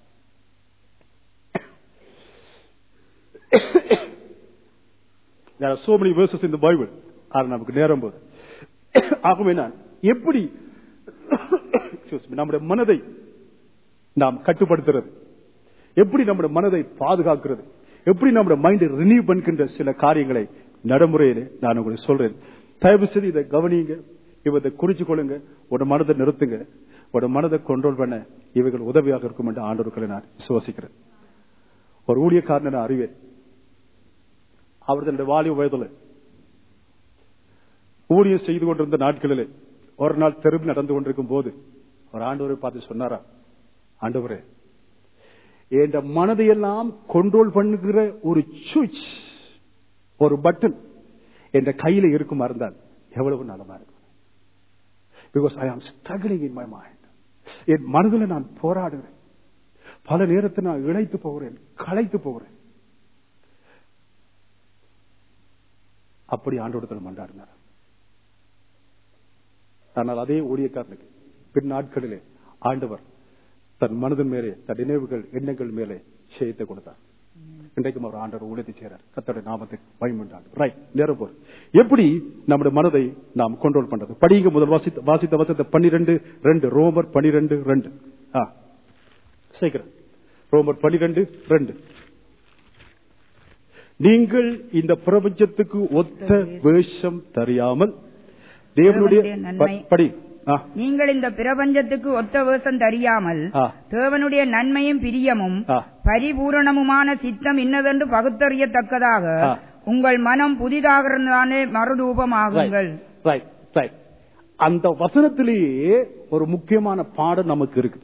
There are so many verses in the Bible. ஆனா நமக்கு நேரம் போது ஆகவே நான் எப்படி excuse me, நம்முடைய மனதை நாம் கட்டுப்படுத்துறது எப்படி நம்முடைய மனதை பாதுகாக்கிறது எப்படி நம்முடைய மைண்டை ரினியூ பண்ணுகின்ற சில காரியங்களை நடைமுறையிலே நான் உங்களுக்கு சொல்றேன் தயவு செய்து இதை கவனிங்க இவத்தை குறிச்சு கொள்ளுங்க ஒரு மனதை நிறுத்துங்க ஒரு மனதை கண்ட்ரோல் பண்ண இவைகள் உதவியாக இருக்கும் என்று ஆண்டவர்களை நான் விசுவாசிக்கிறேன் ஒரு ஊழியக்காரனை நான் அறிவேன் அவர் தன்னுடைய வாலிப வயதுல ஊழியம் செய்து கொண்டிருந்த நாட்களிலே ஒரு நாள் தெருவில் நடந்து கொண்டிருக்கும் போது ஒரு ஆண்டவரை பார்த்து சொன்னாரா ஆண்டவரே என் மனதையெல்லாம் கண்ட்ரோல் பண்ணுகிற ஒரு சுவிட்ச் ஒரு பட்டன் என் கையில இருக்குமா இருந்தால் எவ்வளவு நலமா இருக்கும் because I am struggling in my mind என் மனதில் நான் போராடுகிறேன் பல நேரத்தை நான் இழைத்து போகிறேன் களைத்து போகிறேன் அப்படி ஆண்டோடத்தில் மன்றாடினார் ஆனால் அதே ஊழியக்காரனுக்கு பின் நாட்களிலே ஆண்டவர் தன் மனதின் மேலே தன் நினைவுகள் எண்ணங்கள் மேலே செய்யத்தை கொடுத்தார் இன்றைக்கும் அவர் ஆண்டவர் ஊழியத்தை செய்கிறார் கத்தோட நாமத்தை பயமுண்டாங்க ரைட் நேரம் போர் எப்படி நம்முடைய மனதை நாம் கண்ட்ரோல் பண்றது படிங்க முதல் வாசித்த வாசித்த வசத்தை பன்னிரெண்டு ரெண்டு ரோமர் பன்னிரெண்டு ரெண்டு ஆ சீக்கிரம் ரோமர் பன்னிரெண்டு ரெண்டு நீங்கள் இந்த பிரபஞ்சத்துக்கு ஒத்த வேஷம் தெரியாமல் தேவனுடைய தேவனுடைய நன்மை. ப- படி ஆ, நீங்கள் இந்த பிரபஞ்சத்துக்கு ஒத்த வேஷம் தெரியாமல் ஆ. தேவனுடைய நன்மையும் பிரியமும் ஆ. பரிபூரணமுமான சித்தம் இன்னதென்று பகுத்தறியத்தக்கதாக ஆ. உங்கள் மனம் புதிதாகிறதானே மறுரூபமாகுங்கள் Right, right. அந்த வசனத்திலேயே ஒரு முக்கியமான பாடம் நமக்கு இருக்கு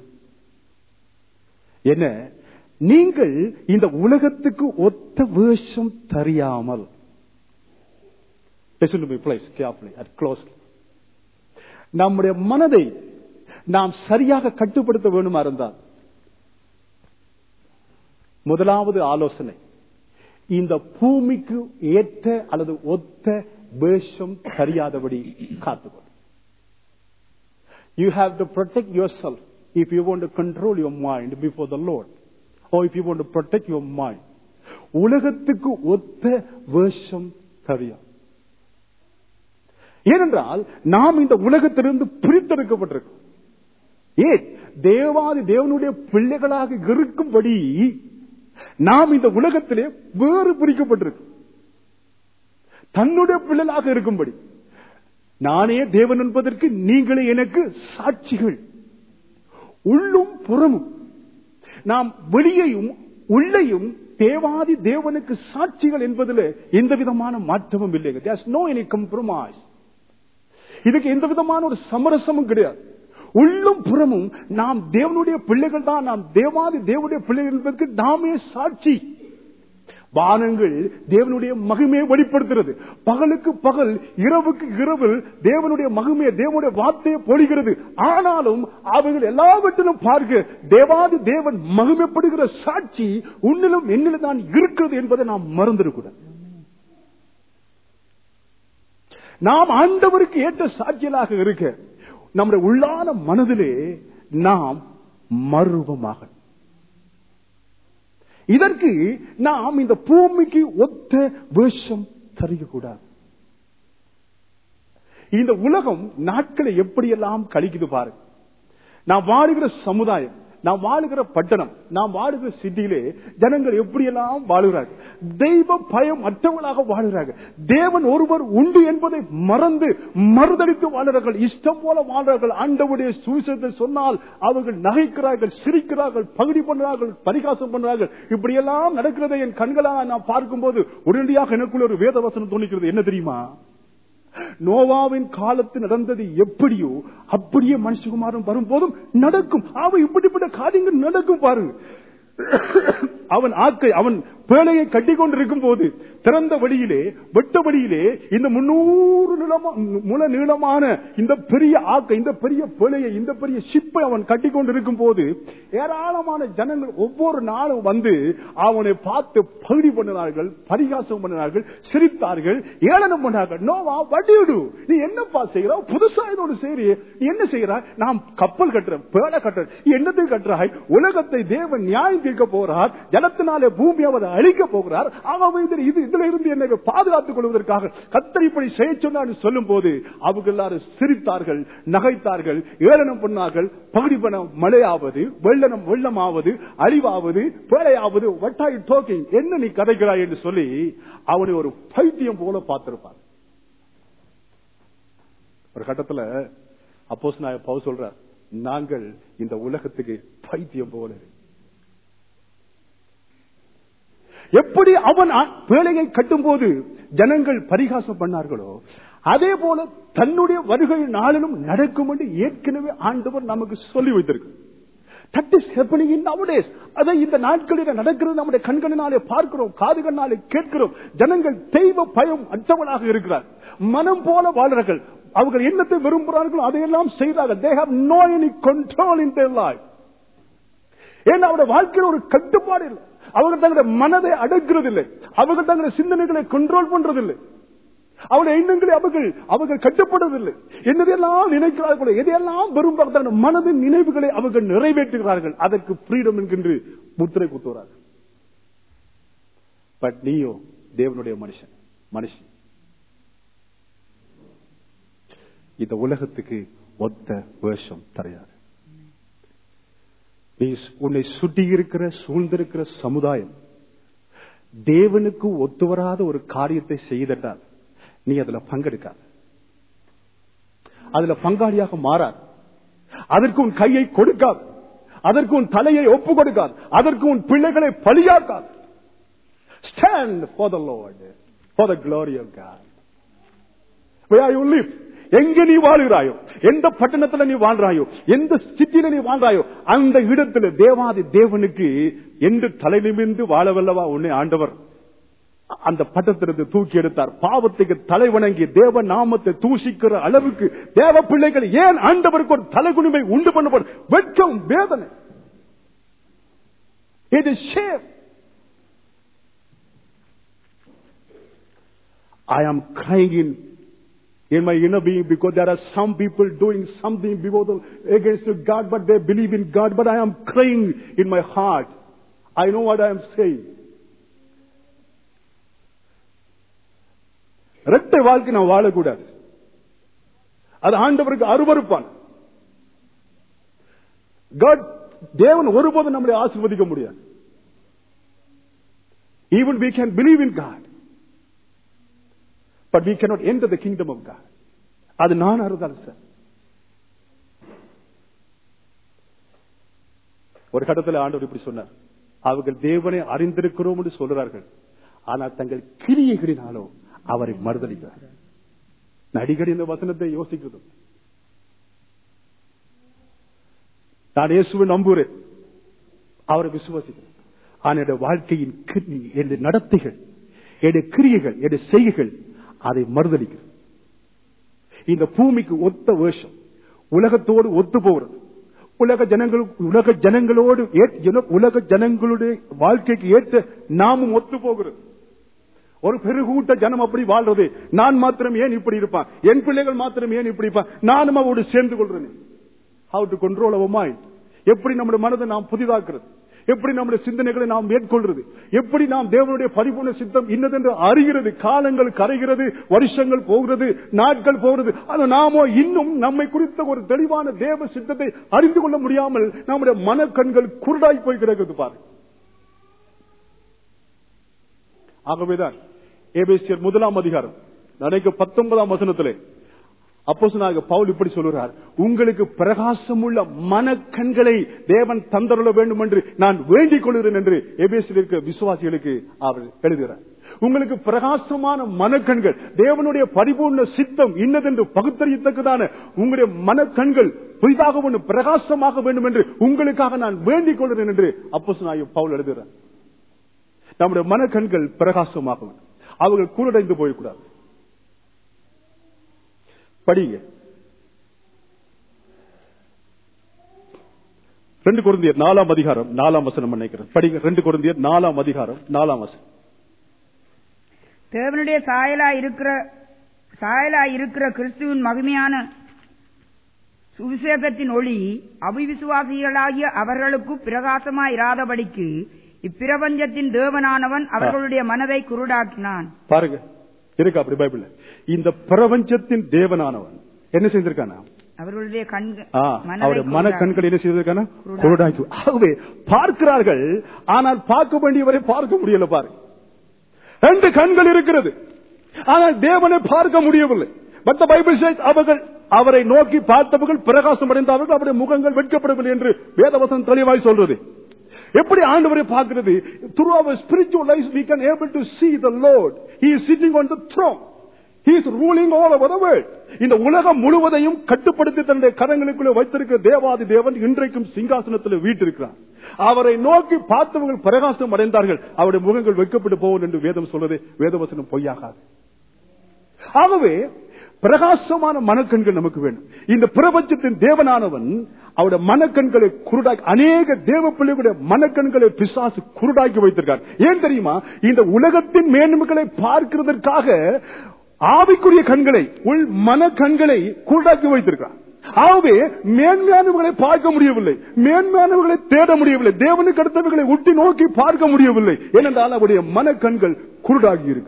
என்ன நீங்கள் இந்த உலகத்துக்கு ஒத்த வேஷம் தெரியாமல் Listen to me, please, carefully and closely. நம்முடைய மனதை நாம் சரியாக கட்டுப்படுத்த வேண்டுமா இருந்தால் முதலாவது ஆலோசனை இந்த பூமிக்கு ஏற்ற அல்லது ஒத்த வேஷம் தெரியாதபடி காத்துக்கொள் You have to protect yourself if you want to control your mind before the Lord or if you want to protect your mind. உலகத்துக்கு ஒத்த வேஷம் தெரியும் ஏனென்றால் நாம் இந்த உலகத்திலிருந்து பிரித்தெடுக்கப்பட்டிருக்கோம் ஏன் தேவாதி தேவனுடைய பிள்ளைகளாக இருக்கும்படி நாம் இந்த உலகத்திலே வேறு பிரிக்கப்பட்டிருக்கு தன்னுடைய பிள்ளைகளாக இருக்கும்படி நானே தேவன் என்பதற்கு நீங்களே எனக்கு சாட்சிகள் உள்ளும் புறமும் நாம் வெளியையும் உள்ளையும் தேவாதி தேவனுக்கு சாட்சிகள் என்பதில் எந்த விதமான மாற்றமும் இல்லை நோ எனி கம்ப்ரமைஸ் இதுக்கு எந்த விதமான ஒரு சமரசமும் கிடையாது உள்ளும் புறமும் நாம் தேவனுடைய பிள்ளைகள் தான் நாம் தேவாதி தேவனுடைய பிள்ளைகள் என்பதற்கு நாமே சாட்சி வானங்கள் தேவனுடைய மகிமையை வெளிப்படுத்துகிறது பகலுக்கு பகல் இரவுக்கு இரவு தேவனுடைய மகிமையை தேவனுடைய வார்த்தையை பொழிகிறது ஆனாலும் அவைகள் எல்லாவற்றிலும் பார்க்க தேவாதி தேவன் மகிமைப்படுகிற சாட்சி உன்னிலும் என்னிலும் தான் இருக்கிறது என்பதை நாம் மறந்துடக்கூடாது நாம் ஆண்டவருக்கு ஏற்ற சாட்சியலாக இருக்க நம்முடைய உள்ளான மனதிலே நாம் மறுரூபமாக இதற்கு நாம் இந்த பூமிக்கு ஒத்த வேஷம் தருகக்கூடாது இந்த உலகம் நாட்களை எப்படியெல்லாம் கழிக்குது பாருங்க நாம் வாழுகிற சமுதாயம் நாம் வாழுகிற பட்டணம் நாம் வாழுகிற சிட்டியிலே ஜனங்கள் எப்படியெல்லாம் வாழுகிறார்கள் தெய்வ பயம் அற்றவர்களாக வாழுகிறார்கள் தேவன் ஒருவர் உண்டு என்பதை மறந்து மறுதளித்து வாழ்கிறார்கள் இஷ்டம் போல வாழ்கிறார்கள் ஆண்டவுடைய சுவிசேஷத்தை சொன்னால் அவர்கள் நகைக்கிறார்கள் சிரிக்கிறார்கள் பகுதி பண்ணுறார்கள் பரிகாசம் பண்ணுறார்கள் இப்படியெல்லாம் நடக்கிறதை என் கண்களாக நான் பார்க்கும்போது உடனடியாக எனக்குள்ள ஒரு வேத வசனம் தோணிக்கிறது என்ன தெரியுமா நோவாவின் காலத்து நடந்தது எப்படியோ அப்படியே மனுஷகுமாரன் வரும்போதும் நடக்கும் அவன் இப்படிப்பட்ட காரியங்கள் நடக்கும் பாருங்க அவன் ஆக்கை அவன் பேழையை கட்டி கொண்டிருக்கும் போது திறந்த வழியிலே வெட்ட வழியிலே இந்த முன்னூறு நிலமா முல நீளமான இந்த பெரிய ஆக்க இந்த பெரிய பேழையை இந்த பெரிய ஷிப்பை அவன் கட்டி கொண்டிருக்கும் போது ஏராளமான ஜனங்கள் ஒவ்வொரு நாளும் வந்து அவனை பார்த்து பகுதி பண்ணினார்கள் பரிகாசம் பண்ணினார்கள் சிரித்தார்கள் ஏளனம் பண்ணார்கள் நோவா வடிவிடு நீ என்னப்பா செய்யற புதுசா இதோடு செய்யறிய நீ என்ன செய்யற நாம் கப்பல் கட்டுறேன் பேழை கட்டுறேன் என்னத்தை கட்டுறாய் உலகத்தை தேவன் நியாயம் தீர்க்க போறார் ஜலத்தினாலே பூமி அவர் அழிக்க போகிறார் ஆகவே இது இது இதுல இருந்து என்னை பாதுகாத்துக் கொள்வதற்காக கத்தரிப்படி செய்ய சொன்னார் சொல்லும் போது அவங்க எல்லாரும் சிரித்தார்கள் நகைத்தார்கள் ஏளனம் பண்ணார்கள் பகுதி பணம் மழையாவது வெள்ளனம் வெள்ளமாவது அழிவாவது பேழையாவது வட்டாய் டோக்கிங் என்ன நீ கதைக்கிறாய் என்று சொல்லி அவனை ஒரு பைத்தியம் போல பார்த்திருப்பார் ஒரு கட்டத்துல அப்போஸ் நான் பவு சொல்றார் நாங்கள் இந்த உலகத்துக்கு பைத்தியம் போல எப்படி அவன் பேழையை கட்டும் போது ஜனங்கள் பரிகாசம் பண்ணார்களோ அதே போல தன்னுடைய வருகை நாளிலும் நடக்கும் என்று ஏற்கனவே ஆண்டவர் நமக்கு சொல்லி வைத்திருக்கு that is happening in nowadays அதை இந்த நாட்களில் நடக்கிறது நம்முடைய கண்களினாலே பார்க்கிறோம் காதுகளினாலே கேட்கிறோம் ஜனங்கள் தெய்வ பயம் அற்றவனாக இருக்கிறார் மனம் போல வாழ்றார்கள் அவர்கள் என்னத்தை விரும்புகிறார்களோ அதையெல்லாம் செய்கிறார்கள் they have no any control in their life ஏன்னா அவருடைய வாழ்க்கையில் ஒரு கட்டுப்பாடு இல்லை அவர்கள் தங்களுடைய மனதை அடக்கிறது இல்லை அவர்கள் தங்களுடைய சிந்தனைகளை கண்ட்ரோல் பண்றதில்லை அவருடைய எண்ணங்களை அவர்கள் அவர்கள் கட்டுப்படுவதில்லை என்னதையெல்லாம் நினைக்கிறார்களோ எதையெல்லாம் விரும்ப தங்கள் மனதின் நினைவுகளை அவர்கள் நிறைவேற்றுகிறார்கள் அதற்கு ஃப்ரீடம் என்கின்ற முத்திரை குத்துகிறார்கள் பட் நீயோ தேவனுடைய மனுஷன் மனுஷன் இந்த உலகத்துக்கு ஒத்த வேஷம் தரையாது நீ உன்னை சுட்டி இருக்கிற சூழ்ந்திருக்கிற சமுதாயம் தேவனுக்கு ஒத்து வராத ஒரு காரியத்தை செய்தட்டால் நீ அதுல பங்கெடுக்காத அதுல பங்காளியாக மாறாது அதற்கு உன் கையை கொடுக்காது அதற்கு உன் தலையை ஒப்பு கொடுக்காது அதற்கு உன் பிள்ளைகளை பலியாக்காது stand for the lord for the glory of God where you live எங்க நீ வாழ்கிறாயோ எந்த பட்டணத்துல நீ வாழ்றாயோ எந்த சிட்டியில நீ வாழ்றாயோ அந்த இடத்துல தேவாதி தேவனுக்கு என்று தலை நிமிர்ந்து வாழவல்லவா உன்னை ஆண்டவர் அந்த பட்டத்திலிருந்து தூக்கி எடுத்தார் பாவத்துக்கு தலை வணங்கி தேவ நாமத்தை தூசிக்கிற அளவுக்கு தேவ பிள்ளைகள் ஏன் ஆண்டவருக்கு ஒரு தலைகுனிமை உண்டு பண்ணப்படும் வெட்கம் வேதனை இது shame I am crying in in my inner being because there are some people doing something before the, against God, but they believe in God. But I am crying in my heart. I know what I am saying. இரட்டை வாழ்க்கை நான் வாழக்கூடாது அது ஆண்டவருக்கு அருவறுப்பான் God தேவன் ஒருபோதும் நம்மளை ஆசீர்வதிக்க முடியாது even we can believe in God but we cannot enter the kingdom of God அது நான் அறுதால் சார் ஒரு கட்டத்தில் ஆண்டவர் இப்படி சொன்னார் அவர்கள் தேவனை அறிந்திருக்கிறோம் என்று சொல்கிறார்கள் ஆனால் தங்கள் கிரியைகளினாலோ அவரை மறுதளிக்கிறார்கள் நடிகடி இந்த வசனத்தை யோசிக்கிறது நான் இயேசுவை நம்புகிறேன் அவரை விசுவாசிக்கிறேன் ஆனால் என்னுடைய வாழ்க்கையின் கிரி என்னுடைய நடத்தைகள் என்னுடைய கிரியைகள் என்னுடைய செய்கைகள் அதை மறுதளிக்கிறது இந்த பூமிக்கு ஒத்த வேஷம் உலகத்தோடு ஒத்து போகிறது உலக ஜனங்கள் உலக ஜனங்களோடு ஏற்- ஜன- உலக ஜனங்களுடைய வாழ்க்கைக்கு ஏற்ற நாமும் ஒத்து போகிறது ஒரு பெருகூட்ட ஜனம் அப்படி வாழ்றது நான் மாத்திரம் ஏன் இப்படி இருப்பான் என் பிள்ளைகள் மாத்திரம் ஏன் இப்படி இருப்பான் நானும் அவரோடு சேர்ந்து கொள்றேன் how to control our mind எப்படி நம்முடைய மனதை நாம் புதிதாக்குறது எப்படி நம்முடைய சிந்தனைகளை நாம் மேற்கொள்றது எப்படி நாம் தேவனுடைய பரிபூர்ண சித்தம் இன்னதென்று அறிகிறது காலங்கள் கரைகிறது வருஷங்கள் போகிறது நாட்கள் போகிறது ஆனா நாமோ இன்னும் நம்மை குறித்த ஒரு தெளிவான தேவ சித்தத்தை அறிந்து கொள்ள முடியாமல் நம்முடைய மனக்கண்கள் குருடாய் போய் கிடக்குது பாரு ஆகவேதான் ஏபேசியர் முதலாம் அதிகாரம் நினைக்க பத்தொன்பதாம் வசனத்திலே அப்போஸ்தலனாகிய பவுல் இப்படி சொல்கிறார் உங்களுக்கு பிரகாசமுள்ள மனக்கண்களை தேவன் தந்தருள வேண்டும் என்று நான் வேண்டிக் கொள்கிறேன் என்று எபேசில் இருக்க விசுவாசிகளுக்கு அவர் எழுதுகிறார் உங்களுக்கு பிரகாசமான மனக்கண்கள் தேவனுடைய பரிபூர்ண சித்தம் இன்னதென்று பகுத்தறியத்தக்கதான உங்களுடைய மனக்கண்கள் புதிதாக வேண்டும் பிரகாசமாக வேண்டும் என்று உங்களுக்காக நான் வேண்டிக் கொள்கிறேன் என்று அப்போஸ்தலனாகிய பவுல் எழுதுகிறார் நம்முடைய மனக்கண்கள் பிரகாசமாக வேண்டும் அவர்கள் கூரடைந்து போயக்கூடாது படிங்க ரெண்டு குருந்தியர் நாலாம் அதிகாரம் நாலாம் வசனம் நினைக்கிறேன் படிங்க ரெண்டு குருந்தியர் நாலாம் அதிகாரம் நாலாம் வசனம் தேவனுடைய சாயலா இருக்கிற சாயலா இருக்கிற கிறிஸ்துவின் மகிமையான சுவிசேஷத்தின் ஒளி அவிவிசுவாசிகளாகிய அவர்களுக்கு பிரகாசமாயிராதபடிக்கு இப்பிரபஞ்சத்தின் தேவனானவன் அவர்களுடைய மனதை குருடாக்கினான் பாருங்க இருக்கு அப்படி பைபிள் இந்த பிரபஞ்சத்தின் தேவனானவன் என்ன செய்திருக்கானா அவர்களுடைய கண்கள் ஆ, அவருடைய மன கண்கள் என்ன செய்திருக்கானா குருடாக்கி ஆகவே பார்க்கிறார்கள் ஆனால் பார்க்க வேண்டியவரை பார்க்க முடியல பாரு ரெண்டு கண்கள் இருக்கிறது ஆனால் தேவனை பார்க்க முடியவில்லை பட் பைபிள் says அவர்கள் அவரை நோக்கி பார்த்தவர்கள் பிரகாசம் அடைந்தார்கள் அவருடைய முகங்கள் வெட்கப்படவில்லை என்று வேதவசனம் தெளிவாய் சொல்றது எப்படி ஆண்டவரை பார்க்கிறது through our spiritual lives we can able to see the lord he is sitting on the throne he is ruling all over the world இந்த உலகம் முழுவதையும் கட்டுப்படுத்தி தன்னுடைய கரங்களுக்குள்ளே வைத்திருக்கிற தேவாதி தேவன் இன்றைக்கும் சிங்காசனத்தில் வீட்டிருக்கிறார் அவரை நோக்கி பார்த்தவர்கள் பிரகாசம் அடைந்தார்கள் அவருடைய முகங்கள் வைக்கப்பட்டு போகும் என்று வேதம் சொல்வது வேதவசனம் பொய்யாகாது ஆகவே பிரகாசமான மனக்கண்கள் நமக்கு வேண்டும் இந்த பிரபஞ்சத்தின் தேவனானவன் அவருடைய மனக்கண்களை குருடாக்கி அநேக தேவ பிள்ளைகளுடைய மனக்கண்களை பிசாசு குருடாக்கி வைத்திருக்கார் ஏன் தெரியுமா இந்த உலகத்தின் மேன்மைகளை பார்க்கிறதற்காக ஆவிக்குரிய கண்களை உள் மன கண்களை குருடாக்கி வைத்திருக்கிறார் ஆகவே மேன்மையானவர்களை பார்க்க முடியவில்லை மேன்மையானவர்களை தேட முடியவில்லை தேவனுக்கு அடுத்தவர்களை உட்டி நோக்கி பார்க்க முடியவில்லை ஏனென்றால் அவருடைய மனக்கண்கள் குருடாகி இருக்கு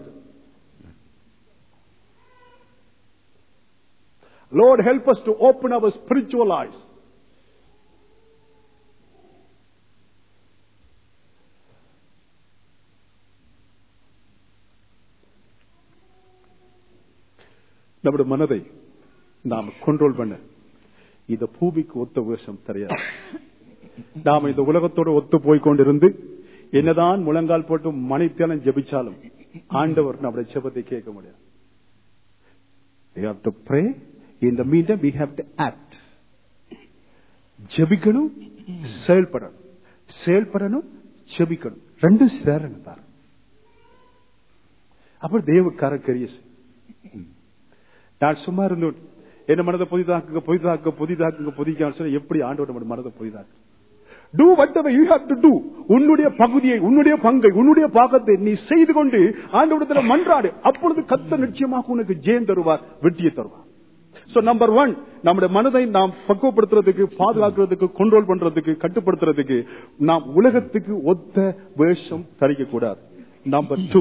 Lord, help us to open our spiritual eyes. நம்முடைய மனதை நாம் கண்ட்ரோல் பண்ண இந்த பூமிக்கு ஒத்த வேஷம் தெரியாது நாம் இந்த உலகத்தோடு ஒத்து போய் கொண்டிருந்து என்னதான் முழங்கால் போட்டு மணித்தேனம் ஜெபிச்சாலும் ஆண்டவர் நம்முடைய ஜெபத்தை கேட்க முடியாது We have to pray. In the meantime, we have to act. ஜெபிக்கணும் செயல்படணும் செயல்படணும் ஜெபிக்கணும் ரெண்டும் சேரணும் பாரு அப்புறம் தேவக்கார கரிய நான் சும்மா இருந்தோம் என்ன மனதை புதிதாக்குங்க புதிதாக்க புதிதாக்குங்க புதிக்கான்னு சொல்லி எப்படி ஆண்டோட நம்ம மனதை புதிதாக்கு do whatever you have to do உன்னுடைய பகுதியை உன்னுடைய பங்கை உன்னுடைய பாகத்தை நீ செய்து கொண்டு ஆண்டவரத்துல மன்றாடு அப்பொழுது கத்த நிச்சயமாக உனக்கு ஜெயம் தருவார் வெற்றியை தருவார் சோ நம்பர் ஒன் நம்முடைய மனதை நாம் பக்குவப்படுத்துறதுக்கு பாதுகாக்கிறதுக்கு கண்ட்ரோல் பண்றதுக்கு கட்டுப்படுத்துறதுக்கு நாம் உலகத்துக்கு ஒத்த வேஷம் தரிக்க கூடாது நம்பர் டூ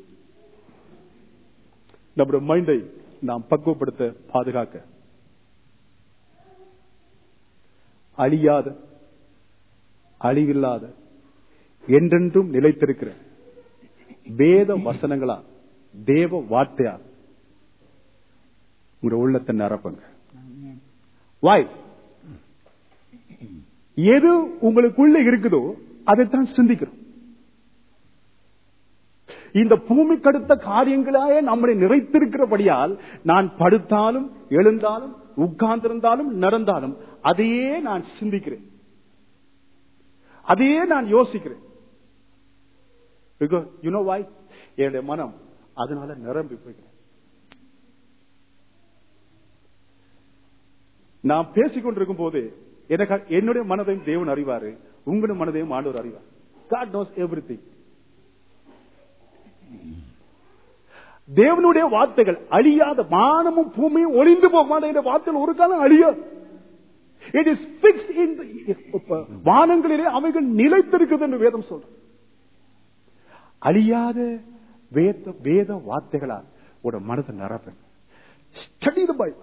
நம்முடைய மைண்டை நாம் பக்குவப்படுத்த பாதுகாக்க அழியாத அழிவில்லாத என்றென்றும் நிலைத்திருக்கிற வேத வசனங்களா தேவ வார்த்தையா உங்க உள்ளத்தை நிரப்புங்க வாய் எது உங்களுக்குள்ள இருக்குதோ அதைத்தான் சிந்திக்கிறோம் இந்த பூமிக்கு அடுத்த காரியங்களாய நம்மளை நிறைத்திருக்கிறபடியால் நான் படுத்தாலும் எழுந்தாலும் உட்கார்ந்திருந்தாலும் நடந்தாலும் அதையே நான் சிந்திக்கிறேன் அதையே நான் யோசிக்கிறேன் யூ நோ வாய் என்னுடைய மனம் அதனால நிரம்பி போகிறேன் நான் பேசிக்கொண்டிருக்கும் போது எனக்கு என்னுடைய மனதையும் தேவன் அறிவாரு உங்களுடைய மனதையும் ஆண்டவர் அறிவார் காட் நோஸ் எவ்ரி திங் தேவனுடைய வார்த்தைகள் அழியாத வானமும் பூமியும் ஒளிந்து போகும் இந்த வார்த்தைகள் ஒரு காலம் அழியாது இட் இஸ் பிக்ஸ் இன் வானங்களிலே அவைகள் நிலைத்திருக்குது என்று வேதம் சொல்ற அழியாத வேத வேத வார்த்தைகளால் ஒரு மனதை நிரப்ப ஸ்டடி த பைபிள்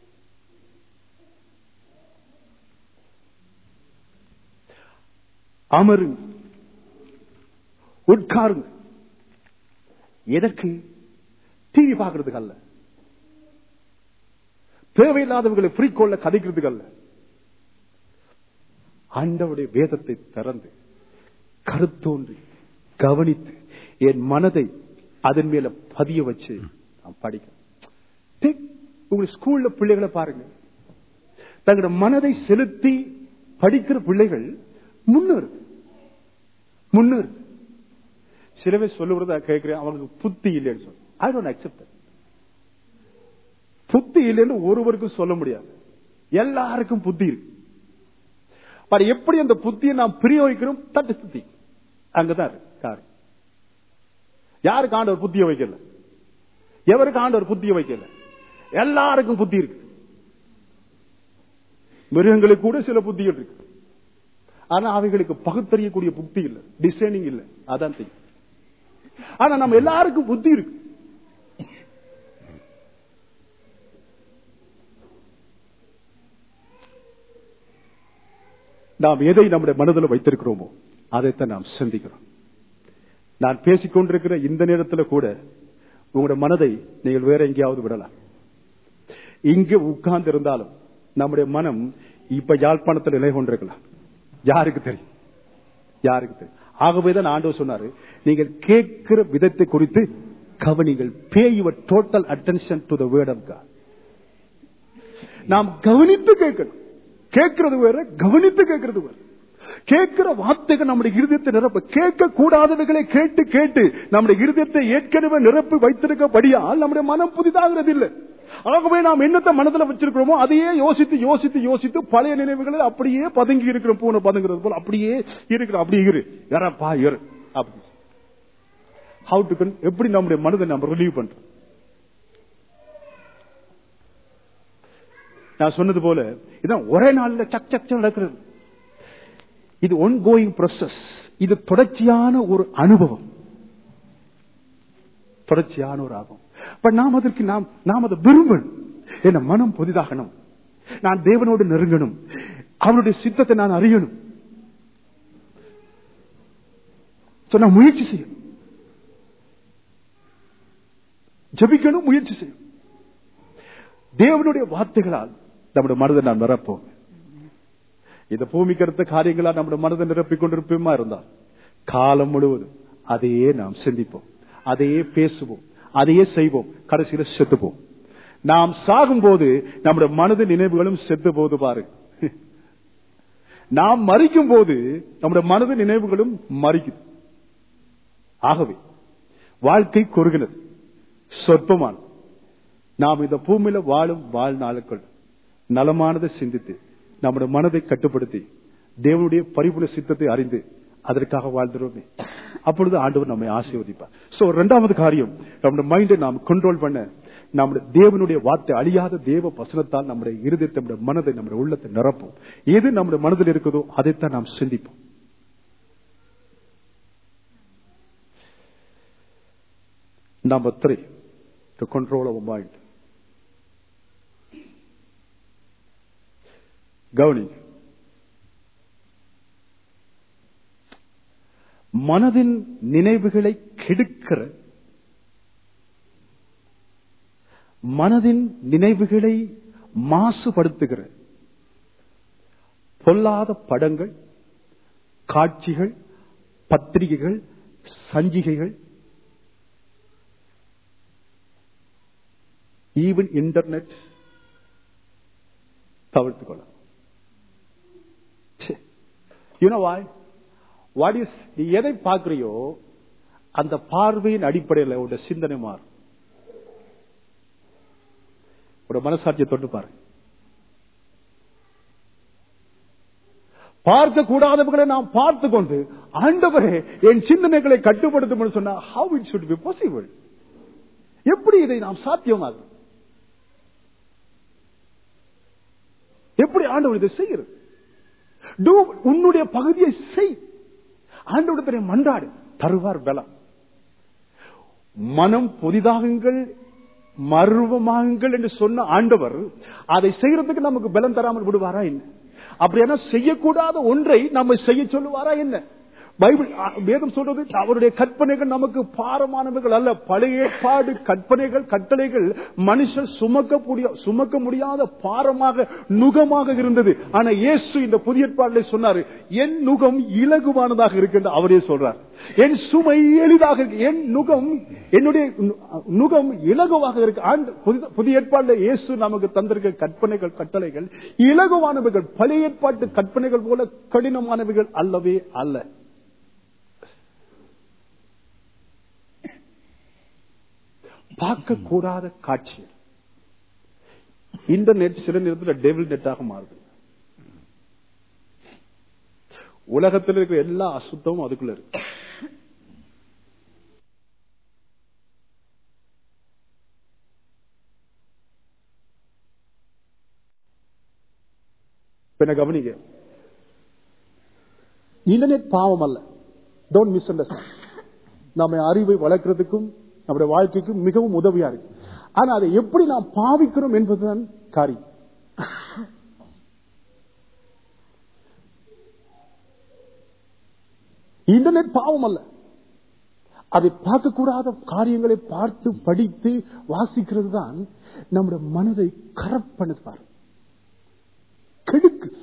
அமருங்க உட்காருங்க எதற்கு டிவி பார்க்கறதுக்கு அல்ல தேவையில்லாதவர்களை குறிக்கோள்ள கதைக்கிறதுக்கு அல்ல ஆண்டவுடைய வேதத்தை திறந்து கருத்தோன்றி கவனித்து என் மனதை அதன் மேல பதிய வச்சு நான் படிக்கிறேன் உங்க ஸ்கூல்ல பிள்ளைகளை பாருங்க தங்களோட மனதை செலுத்தி படிக்கிற பிள்ளைகள் முன்னேறு முன்னேறு சில பேர் சொல்லுறதா கேட்கிறேன் அவங்களுக்கு புத்தி இல்லைன்னு சொல்லு ஐ டோன்ட் அக்செப்ட் புத்தி இல்லைன்னு ஒருவருக்கும் சொல்ல முடியாது எல்லாருக்கும் புத்தி இருக்கு பட் எப்படி அந்த புத்தியை நாம் பிரயோகிக்கிறோம் தட்டு புத்தி அங்கதான் இருக்கு காரணம் யாருக்கு ஆண்டவர் புத்திய வைக்கல எவருக்கு ஆண்டவர் புத்திய வைக்கல எல்லாருக்கும் புத்தி இருக்கு மிருகங்களுக்கு கூட சில புத்திகள் இருக்கு ஆனா அவைகளுக்கு பகுத்தறியக்கூடிய புத்தி இல்ல டிசைனிங் இல்ல அதான் தெரியும் ஆனா நம்ம எல்லாருக்கும் புத்தி இருக்கு நாம் எதை நம்முடைய மனதில் வைத்திருக்கிறோமோ அதைத்தான் நாம் சிந்திக்கிறோம் நான் பேசிக்கொண்டிருக்கிற இந்த நேரத்தில் கூட உங்களுடைய மனதை நீங்கள் வேற எங்கேயாவது விடலாம் இங்கு உட்கார்ந்து இருந்தாலும் நம்முடைய மனம் இப்ப யாழ்ப்பாணத்தில் நிலை கொண்டிருக்கலாம் யாருக்கு தெரியும் யாருக்கு தெரியும் ஆகவேதான் ஆண்டவர் சொன்னாரு நீங்கள் கேட்கிற விதத்தை குறித்து கவனிங்கள் pay your total attention to the word of God நாம் கவனித்து கேட்கணும் கேட்கிறது வேற கவனித்து கேட்கிறது வேற கேட்கிற வார்த்தைகள் நம்முடைய இருதயத்தை நிரப்ப கேட்க கூடாதவைகளை கேட்டு கேட்டு நம்முடைய இருதயத்தை ஏற்கனவே நிரப்பி வைத்திருக்கபடியால் நம்முடைய மனம் புதிதாகிறது இல்லை ஆகவே நாம் என்னத்தை மனதில் வச்சிருக்கிறோமோ அதையே யோசித்து யோசித்து யோசித்து பழைய நினைவுகளை அப்படியே பதுங்கி இருக்கிற பூனை பதுங்கிறது போல அப்படியே இருக்கிற அப்படியே இரு யாரப்பா இரு அப்படி ஹவு டு எப்படி நம்முடைய மனதை நம்ம ரிலீவ் பண்றோம் நான் சொன்னது போல இதான் ஒரே நாள்ல சக் சக் நடக்கிறது இது ஒன் கோயிங் ப்ரொசஸ் இது தொடர்ச்சியான ஒரு அனுபவம் தொடர்ச்சியான ஒரு ஆகும் பட் நாம் அதற்கு நாம் நாம் அதை விரும்பணும் என் மனம் புதிதாகணும் நான் தேவனோடு நெருங்கணும் அவனுடைய சித்தத்தை நான் அறியணும் நான் முயற்சி செய்யும் ஜபிக்கணும் முயற்சி செய்யும் தேவனுடைய வார்த்தைகளால் நம்முடைய மனதை நான் நிரப்போம் இந்த பூமிக்கு அடுத்த காரியங்களால் நம்முடைய மனதை நிரப்பிக் கொண்டிருப்போமா இருந்தால் காலம் முழுவதும் அதையே நாம் சிந்திப்போம் அதையே பேசுவோம் அதையே செய்வோம் கடைசியில செத்துப்போம் நாம் சாகும் போது நம்முடைய மனது நினைவுகளும் செத்து போது பாரு நாம் மறிக்கும் போது நம்முடைய மனது நினைவுகளும் மறிக்குது ஆகவே வாழ்க்கை கொருகினது சொற்பமான நாம் இந்த பூமியில வாழும் வாழ்நாளுக்குள் நலமானதை சிந்தித்து நம்முடைய மனதை கட்டுப்படுத்தி தேவனுடைய பரிபுல சித்தத்தை அறிந்து அதற்காக வாழ்ந்துருவோமே அப்பொழுது ஆண்டவர் நம்மை ஆசீர்வதிப்பார் சோ இரண்டாவது காரியம் நம்முடைய மைண்டை நாம் கண்ட்ரோல் பண்ண நம்முடைய தேவனுடைய வார்த்தை அழியாத தேவ வசனத்தால் நம்முடைய இருதயத்தை நம்முடைய மனதை நம்முடைய உள்ளத்தை நிரப்போம் எது நம்முடைய மனதில் இருக்குதோ அதைத்தான் நாம் சிந்திப்போம் Number three, to control our mind. கவனி மனதின் நினைவுகளை கெடுக்கிற மனதின் நினைவுகளை மாசுபடுத்துகிற பொல்லாத படங்கள் காட்சிகள் பத்திரிகைகள் சஞ்சிகைகள் ஈவன் இன்டர்நெட் தவிர்த்துக் கொள்ள யூனோ வாய் வாட் இஸ் நீ எதை பார்க்கிறியோ அந்த பார்வையின் அடிப்படையில் உடைய சிந்தனை மாறும் ஒரு மனசாட்சியை தொட்டு பாரு பார்க்க கூடாதவர்களை நாம் பார்த்து கொண்டு ஆண்டவரே என் சிந்தனைகளை கட்டுப்படுத்தும் சொன்னா how it should be possible எப்படி இதை நாம் சாத்தியமாகும் எப்படி ஆண்டவர் இதை செய்கிறது Do உன்னுடைய பகுதியை செய் ஆண்டவரத்தை மன்றாடு தருவார் பலம் மனம் புதிதாகுங்கள் மர்வமாகுங்கள் என்று சொன்ன ஆண்டவர் அதை செய்யறதுக்கு நமக்கு பலம் தராமல் விடுவாரா என்ன அப்படியான செய்யக்கூடாத ஒன்றை நம்ம செய்ய சொல்லுவாரா என்ன பைபிள் அ, வேதம் சொல்றது அவருடைய கற்பனைகள் நமக்கு பாரமானவைகள் அல்ல பழைய ஏற்பாடு கற்பனைகள் கட்டளைகள் மனுஷர் சுமக்க முடிய சுமக்க முடியாத பாரமாக நுகமாக இருந்தது ஆனா இயேசு இந்த புதிய ஏற்பாட்டிலே சொன்னாரு என் நுகம் இலகுவானதாக இருக்கு அவரே சொல்றார் என் சுமை எளிதாக இருக்கு என் நுகம் என்னுடைய நு- நுகம் இலகுவாக இருக்கு ஆண்டு புதித- புதிய ஏற்பாட்டில் இயேசு நமக்கு தந்திருக்க கற்பனைகள் கட்டளைகள் இலகுவானவைகள் பழைய ஏற்பாட்டு கற்பனைகள் போல கடினமானவைகள் அல்லவே அல்ல பார்க்க கூடாத காட்சி இன்டர்நெட் சில நேரத்தில் டெவில் நெட்டாக மாறுது உலகத்தில் இருக்கிற எல்லா அசுத்தமும் அதுக்குள்ள இருக்கு இப்ப என்ன கவனிங்க இன்டர்நெட் பாவம் அல்ல டோன்ட் மிஸ் அண்டர்ஸ்டாண்ட் நம்ம அறிவை வளர்க்கறதுக்கும் நம்முடைய வாழ்க்கைக்கும் மிகவும் உதவியா இருக்கு ஆனா அதை எப்படி நாம் பாவிக்கிறோம் என்பதுதான் காரியம் இன்டர்நெட் பாவம் அல்ல அதை பார்க்கக்கூடாத காரியங்களை பார்த்து படித்து வாசிக்கிறது தான் நம்முடைய மனதை கரப் பண்ணுவார் கெடுக்கு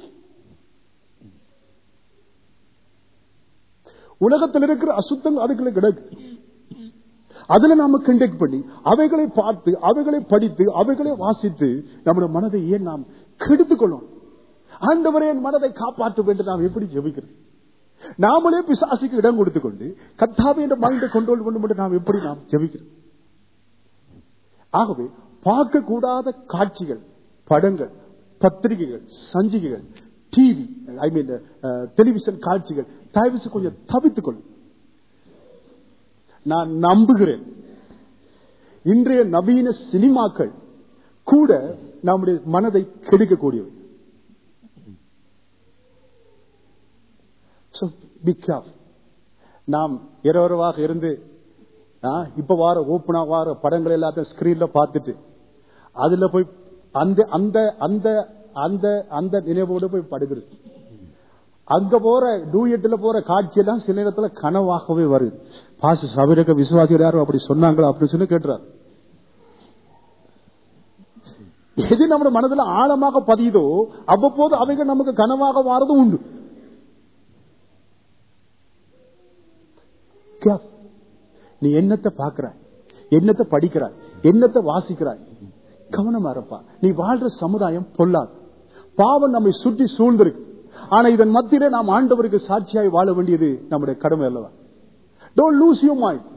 உலகத்தில் இருக்கிற அசுத்தம் அதுக்குள்ள கிடக்கு அதுல நாம கண்டெக்ட் பண்ணி அவைகளை பார்த்து அவைகளை படித்து அவைகளை வாசித்து நம்முடைய மனதை ஏன் நாம் கெடுத்துக் கொள்ளணும் ஆண்டவரே என் மனதை காப்பாற்ற வேண்டும் நாம் எப்படி ஜெபிக்கிறது நாமளே பிசாசுக்கு இடம் கொடுத்து கொண்டு கத்தாவே என்ற மைண்டை கண்ட்ரோல் பண்ண நாம் எப்படி நாம் ஜெபிக்கிறோம் ஆகவே பார்க்க கூடாத காட்சிகள் படங்கள் பத்திரிகைகள் சஞ்சிகைகள் டிவி ஐ மீன் டெலிவிஷன் காட்சிகள் தயவு செய்து கொஞ்சம் தவித்துக் கொள்ளும் நான் நம்புகிறேன் இன்றைய நவீன சினிமாக்கள் கூட நம்முடைய மனதை கெடுக்கக்கூடியவை So, be careful. நாம் இரவரவாக இருந்து ஆ, இப்ப வார ஓப்பனா வார படங்கள் எல்லாத்தையும் ஸ்கிரீன்ல பார்த்துட்டு அதுல போய் அந்த அந்த அந்த அந்த அந்த நினைவோடு போய் படுகிறது அங்க போற டூயட்ல போற காட்சி எல்லாம் சில நேரத்துல கனவாகவே வருது பாச சபையில விசுவாசிகள் யாரும் அப்படி சொன்னாங்களோ அப்படின்னு சொல்லி கேட்டுறாரு எது நம்ம மனதுல ஆழமாக பதியுதோ அவ்வப்போது அவைகள் நமக்கு கனவாக மாறது உண்டு Careful. நீ என்னத்தை பார்க்கிறாய் என்னத்தை படிக்கிறாய் என்னத்தை வாசிக்கிறாய் கவனமா இருப்பா நீ வாழ்ற சமுதாயம் பொல்லாது பாவம் நம்மை சுற்றி சூழ்ந்திருக்கு ஆனா இதன் மத்தியிலே நாம் ஆண்டவருக்கு சாட்சியாய் வாழ வேண்டியது நம்முடைய கடமை அல்லவா டோன்ட் லூஸ் யூ மைண்ட்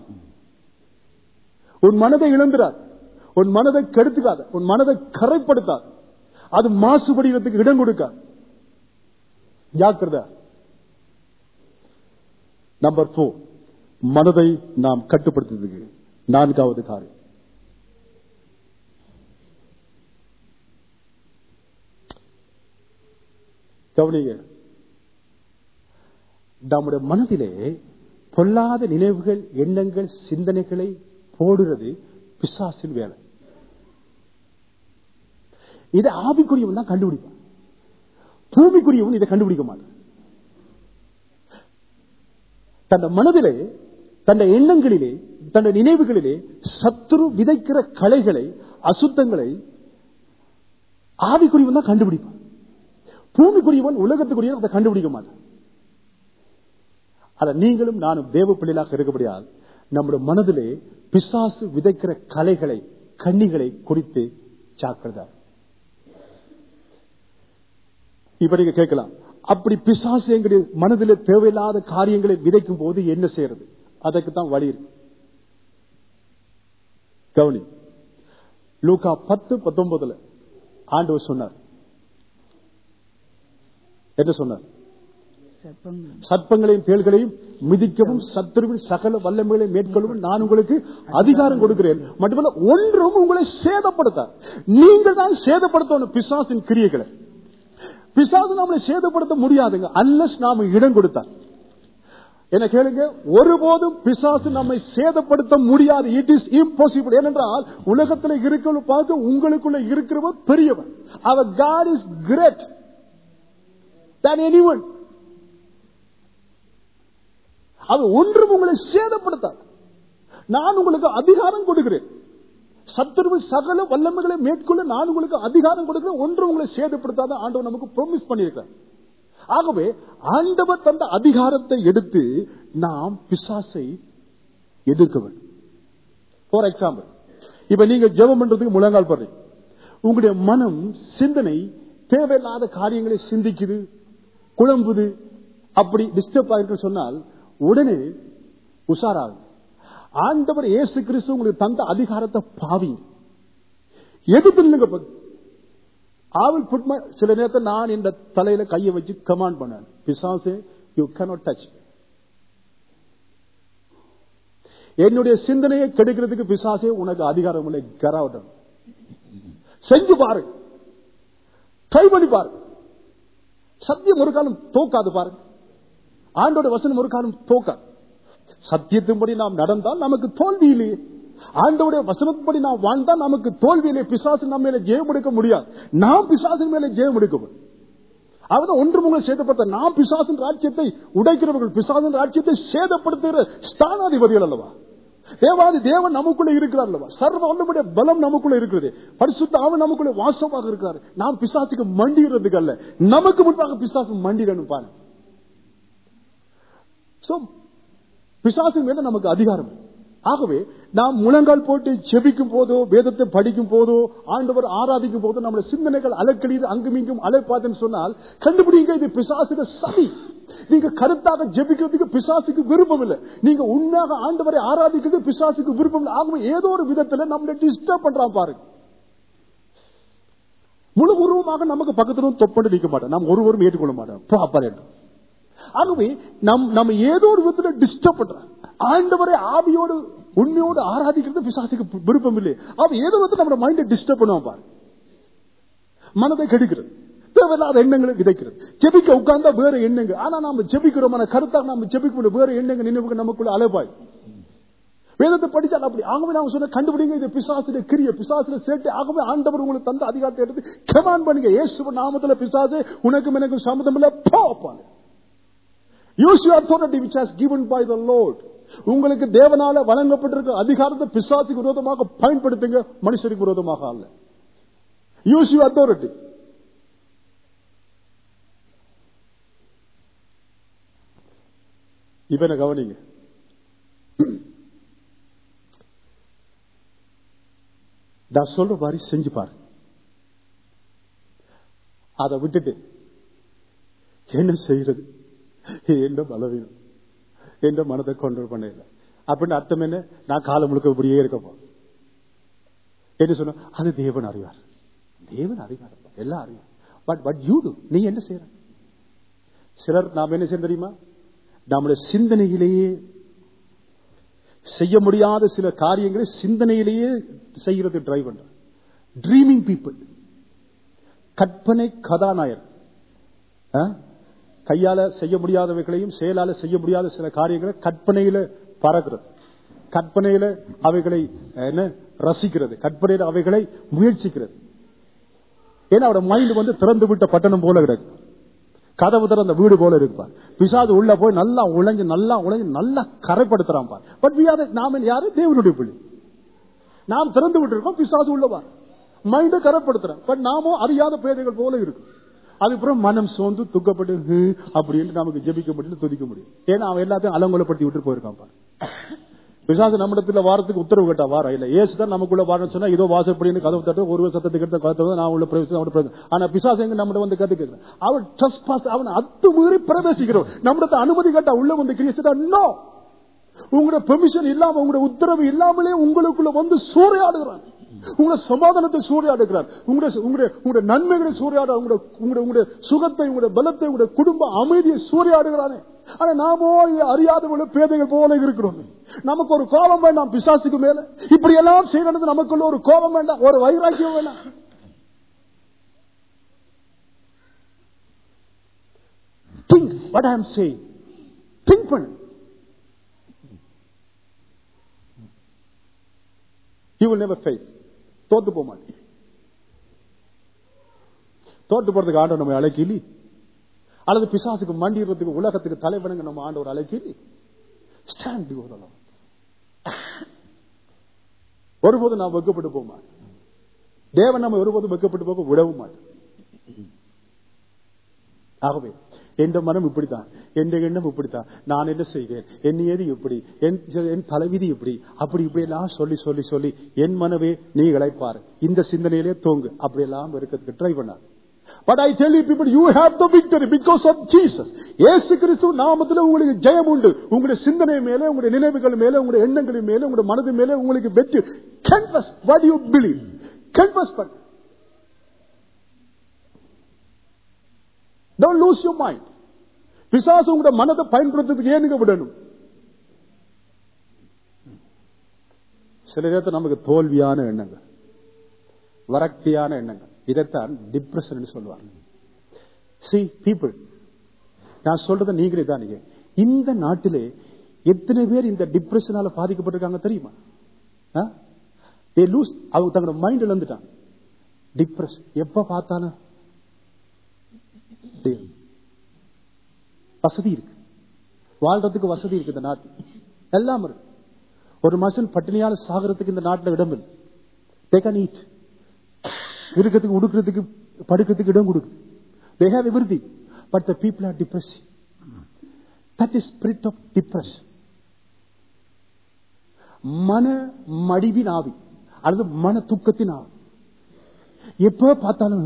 உன் மனதை இழந்துடாது உன் மனதை கெடுத்துக்காத உன் மனதை கரைப்படுத்தாது அது மாசுபடுகிறதுக்கு இடம் கொடுக்காது ஜாக்கிரதா நம்பர் போர் மனதை நாம் கட்டுப்படுத்துறதுக்கு நான்காவது காரியம் கவனிங்க நம்முடைய மனதிலே பொல்லாத நினைவுகள் எண்ணங்கள் சிந்தனைகளை போடுறது பிசாசின் வேலை இதை ஆவிக்குரியவன் தான் கண்டுபிடிப்பான் பூமிக்குரியவன் இதை கண்டுபிடிக்க மாட்டான் தன் மனதிலே தன் எண்ணங்களிலே தன் நினைவுகளிலே சத்துரு விதைக்கிற கலைகளை அசுத்தங்களை ஆவிக்குரியவன் தான் கண்டுபிடிப்பான் பூமிக்குரியவன் உலகத்துக்குரியவன் அதை கண்டுபிடிக்க மாட்டான் அத நீங்களும் நானும் தேவ பிள்ளைகளாக இருக்கபடியால் நம்முடைய மனதிலே பிசாசு விதைக்கிற கலைகளை கண்ணிகளை குறித்து ஜாக்கிரதா இப்ப நீங்க கேட்கலாம் அப்படி பிசாசு எங்களுடைய மனதிலே தேவையில்லாத காரியங்களை விதைக்கும் போது என்ன செய்யறது அதற்கு தான் வழி இருக்கு கவனி லூகா பத்து பத்தொன்பதுல ஆண்டவர் சொன்னார் என்ன சொன்னார் சர்ப்பங்கள் சர்ப்பங்களையும் தேள்களையும் மிதிக்கவும் சத்துருவின் சகல வல்லமைகளை மேற்கொள்ளவும் நான் உங்களுக்கு அதிகாரம் கொடுக்கிறேன் மட்டுமல்ல ஒன்றும் உங்களை சேதப்படுத்தார் நீங்கள் தான் சேதப்படுத்தணும் பிசாசின் கிரியைகளை பிசாசு நம்மளை சேதப்படுத்த முடியாதுங்க அல்லஸ் நாம இடம் கொடுத்தார் என்ன கேளுங்க ஒருபோதும் பிசாசு நம்மை சேதப்படுத்த முடியாது இட் இஸ் இம்பாசிபிள் ஏனென்றால் உலகத்தில் இருக்கிறவங்க பார்த்து உங்களுக்குள்ள இருக்கிறவர் பெரியவர் our God is great than anyone அவர் ஒன்றும் உங்களை சேதப்படுத்தார் நான் உங்களுக்கு அதிகாரம் கொடுக்கிறேன் சத்துருவு சகல வல்லமைகளை மேற்கொள்ள நான் உங்களுக்கு அதிகாரம் கொடுக்கிறேன் ஒன்றும் உங்களை சேதப்படுத்தாத ஆண்டவர் நமக்கு ப்ரொமிஸ் பண்ணியிருக்கார் ஆகவே ஆண்டவர் தந்த அதிகாரத்தை எடுத்து நாம் பிசாசை எதிர்க்க வேண்டும் ஃபார் எக்ஸாம்பிள் இப்ப நீங்க ஜெபம் பண்றதுக்கு முழங்கால் போடுறீங்க உங்களுடைய மனம் சிந்தனை தேவையில்லாத காரியங்களை சிந்திக்குது குழம்புது அப்படி டிஸ்டர்ப் ஆயிருக்கு சொன்னால் உடனே உஷாராகும் ஆண்டவர் இயேசு கிறிஸ்து உங்களுக்கு தந்த அதிகாரத்தை பாவிங்க எதுக்கு நில்லுங்க ஆவில் புட்மா சில நேரத்தை நான் இந்த தலையில கையை வச்சு கமாண்ட் பண்ணேன் பிசாசே யூ cannot டச் என்னுடைய சிந்தனையை கெடுக்கிறதுக்கு பிசாசே உனக்கு அதிகாரம் இல்லை கராவட்டம் செஞ்சு பாரு ட்ரை பண்ணி பாரு சத்தியம் ஒரு காலம் தோக்காது பாரு ஆண்டோட வசனம் ஒரு காலம் தோக்காது சத்தியத்தின்படி நாம் நடந்தால் நமக்கு தோல்வி இல்லையே ஆண்டவுடைய வசனத்தின்படி நாம் வாழ்ந்தால் நமக்கு தோல்வியிலே பிசாசு நம்ம மேல ஜெயம் எடுக்க முடியாது நாம் பிசாசின் மேல ஜெயம் எடுக்க அவதான் ஒன்று உங்களை சேதப்படுத்த நாம் பிசாசின் ராஜ்யத்தை உடைக்கிறவர்கள் பிசாசின் ராஜ்யத்தை சேதப்படுத்துகிற ஸ்தானாதிபதிகள் அல்லவா தேவாதி தேவன் நமக்குள்ள இருக்கிறார் அல்லவா சர்வ வல்லமுடைய பலம் நமக்குள்ள இருக்கிறது பரிசுத்த அவன் நமக்குள்ள வாசமாக இருக்கிறார் நாம் பிசாசுக்கு மண்டிடுறதுக்கு அல்ல நமக்கு முன்பாக பிசாசு மண்டிடணும் பாருங்க So, பிசாசின் மேல நமக்கு அதிகாரம் ஆகவே நாம் முழங்கால் போட்டு செபிக்கும் போதோ வேதத்தை படிக்கும் போதோ ஆண்டவர் ஆராதிக்கும் போதோ நம்முடைய சிந்தனைகள் அலக்கடிது அங்குமிங்கும் அலைப்பாதுன்னு சொன்னால் கண்டுபிடிங்க இது பிசாசுக சதி நீங்க கருத்தாக ஜெபிக்கிறதுக்கு பிசாசுக்கு விருப்பம் இல்லை நீங்க உண்மையாக ஆண்டவரை ஆராதிக்கிறது பிசாசுக்கு விருப்பம் இல்லை ஆகவே ஏதோ ஒரு விதத்துல நம்மளை டிஸ்டர்ப் பண்றான் பாருங்க முழு உருவமாக நமக்கு பக்கத்துல தொப்பண்டு நிற்க மாட்டோம் நாம் ஒருவரும் ஏற்றுக்கொள்ள மாட்டோம் ப்ராப்பர் என்று ஆகவே நம் நம்ம ஏதோ ஒரு விதத்துல டிஸ்டர்ப் பண்றோம் ஆண்டவரை ஆவியோடு உண்மையோடு ஆராதிக்கிறது பிசாசுக்கு விருப்பம் இல்லை அவ ஏதோ வந்து நம்ம மைண்டை டிஸ்டர்ப் பண்ணுவோம் பாரு மனதை கெடுக்கிறது தேவையில்லாத எண்ணங்களை விதைக்கிறது ஜெபிக்க உட்கார்ந்தா வேற எண்ணங்கள் ஆனா நாம ஜெபிக்கிறோம் கருத்தாக நாம ஜெபிக்க வேற எண்ணங்கள் நினைவுக்கு நமக்குள்ள அலைபாய் வேதத்தை படிச்சால் அப்படி ஆகவே நாம சொன்ன கண்டுபிடிங்க இது பிசாசுல கிரிய பிசாசுல சேர்த்து ஆகவே ஆண்டவர் உங்களுக்கு தந்த அதிகாரத்தை எடுத்து கமான் பண்ணுங்க இயேசு நாமத்துல பிசாசு உனக்கும் எனக்கும் சம்மதம் இல்ல போப்பாங்க use you authority which has given by the lord உங்களுக்கு தேவனால வழங்கப்பட்டிருக்க அதிகாரத்தை பிசாசுக்கு விரோதமாக பயன்படுத்துங்க மனுஷருக்கு விரோதமாக அல்ல யூஸ் யூ அத்தாரிட்டி இப்ப என்ன கவனிங்க நான் சொல்ற மாதிரி செஞ்சு பாரு அதை விட்டுட்டு என்ன செய்யறது எந்த பலவீனம் எந்த மனதை கண்ட்ரோல் பண்ணல அப்படின்னு அர்த்தம் என்ன நான் காலம் முழுக்க இப்படியே இருக்கப்போ என்ன சொன்ன அது தேவன் அறிவார் தேவன் அறிவார் எல்லாம் அறிவார் பட் பட் யூ டு நீ என்ன செய்யற சிலர் நாம் என்ன செய்ய தெரியுமா நம்முடைய சிந்தனையிலேயே செய்ய முடியாத சில காரியங்களை சிந்தனையிலேயே செய்யறது ட்ரை பண்ற ட்ரீமிங் பீப்புள் கற்பனை கதாநாயர் கையால செய்ய முடியாதவைகளையும் செயலால செய்ய முடியாத சில காரியங்களை கற்பனையில பறக்கிறது கற்பனையில அவைகளை என்ன ரசிக்கிறது கற்பனையில அவைகளை முயற்சிக்கிறது ஏன்னா அவட மைண்ட் வந்து திறந்து விட்ட பட்டணம் போல கிடக்கு கதவு தர அந்த வீடு போல இருப்பார் பிசாசு உள்ள போய் நல்லா உழைஞ்சு நல்லா உழைஞ்சு நல்லா கரைப்படுத்துறான் பார் பட் we are the- நாம யாரு தேவனுடைய பிள்ளை நாம் திறந்து விட்டுருக்கோம் பிசாசு உள்ளவா மைண்ட கரைப்படுத்துறோம் பட் நாமோ அறியாத பேதைகள் போல இருக்கு அதுக்கப்புறம் மனம் சோர்ந்து துக்கப்பட்டு "ஹு" அப்படின்னு நமக்கு ஜெபிக்க முடியல துதிக்க முடியும் ஏன்னா அவன் எல்லாத்தையும் அலங்கோலப்படுத்தி விட்டு போயிருக்கான் பாரு பிசாசு நம்மிடத்துல வாரத்துக்கு உத்தரவு கேட்டா வாரம் இல்ல ஏசு தான் நமக்குள்ள வாரம்னு சொன்னா இதோ வாசப்படின்னு கதவு தட்டு ஒரு சத்தத்துக்கு எடுத்த கதவு நான் உள்ள பிரவேசம் அவட பிரவேசம் ஆனா பிசாசு எங்க நம்மகிட்ட வந்து கத்து கேட்கிறேன் அவன் ட்ரஸ் பாஸ் அவன் அத்துமீறி பிரவேசிக்கிறோம் நம்மிடத்த அனுமதி கேட்டா உள்ள வந்து கிறிஸ்து நோ உங்களோட பெர்மிஷன் இல்லாம உங்களோட உத்தரவு இல்லாமலே உங்களுக்குள்ள வந்து சூறையாடுகிறான் உங்களோட சமாதானத்தை சூறையாடுகிறார் உங்களுடைய உங்களுடைய உங்களுடைய நன்மைகளை சூறையாட உங்களுடைய உங்களுடைய உங்களுடைய சுகத்தை உங்களுடைய பலத்தை உங்களுடைய குடும்ப அமைதியை சூறையாடுகிறானே ஆனா நாமோ இதை அறியாதவர்கள் பேதைகள் போல இருக்கிறோம் நமக்கு ஒரு கோபம் வேண்டாம் பிசாசுக்கு மேல இப்படி எல்லாம் செய்யறது நமக்குள்ள ஒரு கோபம் வேண்டாம் ஒரு வைராக்கியம் வேண்டாம் think what I am saying think பண்ணு யூ வில் நெவர் ஃபெயில் தோத்து போக மாட்டேன் தோத்து போறதுக்கு ஆண்டவர் நம்ம அழைக்கலி அல்லது பிசாசுக்கு மண்டிடுறதுக்கு உலகத்துக்கு தலைவனுங்க நம்ம ஆண்டவர் அழைக்கலி ஸ்டாண்ட் ஓரளவு ஒருபோதும் நாம் வெக்கப்பட்டு போக மாட்டோம் தேவன் நம்ம ஒருபோதும் வெக்கப்பட்டு போக விடவும் மாட்டோம் ஆகவே என் மனம் இப்படித்தான் என் எண்ணம் இப்படித்தான் நான் என்ன செய்வேன் என் ஏது இப்படி என் என் தலைவிதி இப்படி அப்படி இப்படி எல்லாம் சொல்லி சொல்லி சொல்லி என் மனவே நீ இழைப்பாரு இந்த சிந்தனையிலே தோங்கு அப்படி எல்லாம் இருக்கிறதுக்கு ட்ரை பண்ணார் but I tell you people you have the victory because of Jesus Yesu Kristhu நாமத்துல உங்களுக்கு ஜெயம் உண்டு உங்களுடைய சிந்தனை மேல உங்களுடைய நினைவுகள் மேல உங்களுடைய எண்ணங்களின் மேல உங்களுடைய மனது மேல உங்களுக்கு வெற்றி confess what you believe confess பண்ணு Don't lose your mind. பிசாசு உங்களோட மனதை பயன்படுத்துறதுக்கு ஏனுங்க விடணும் சில நேரத்தில் நமக்கு தோல்வியான எண்ணங்கள் வரக்தியான எண்ணங்கள் இதைத்தான் டிப்ரெஷன் சொல்லுவாங்க சி பீப்புள் நான் சொல்றதை நீங்களே தான் நீங்க இந்த நாட்டிலே எத்தனை பேர் இந்த டிப்ரெஷனால பாதிக்கப்பட்டிருக்காங்க தெரியுமா தே லூஸ் அவங்க தங்களோட மைண்ட் இழந்துட்டாங்க டிப்ரெஷன் எப்ப பார்த்தாலும் வசதி இருக்கு வாழ்றதுக்கு வசதி இருக்கு இந்த நாட்டில் எல்லாம் இருக்கு ஒரு மனுஷன் பட்டினியால சாகிறதுக்கு இந்த நாட்டில் இடம் இல்லை they can eat இருக்கிறதுக்கு உடுக்கிறதுக்கு படுக்கிறதுக்கு இடம் கொடுக்கு they have everything but the people are depressed that is spirit of depression மன மடிவின் ஆவி அல்லது மன துக்கத்தின் ஆவி எப்ப பார்த்தாலும்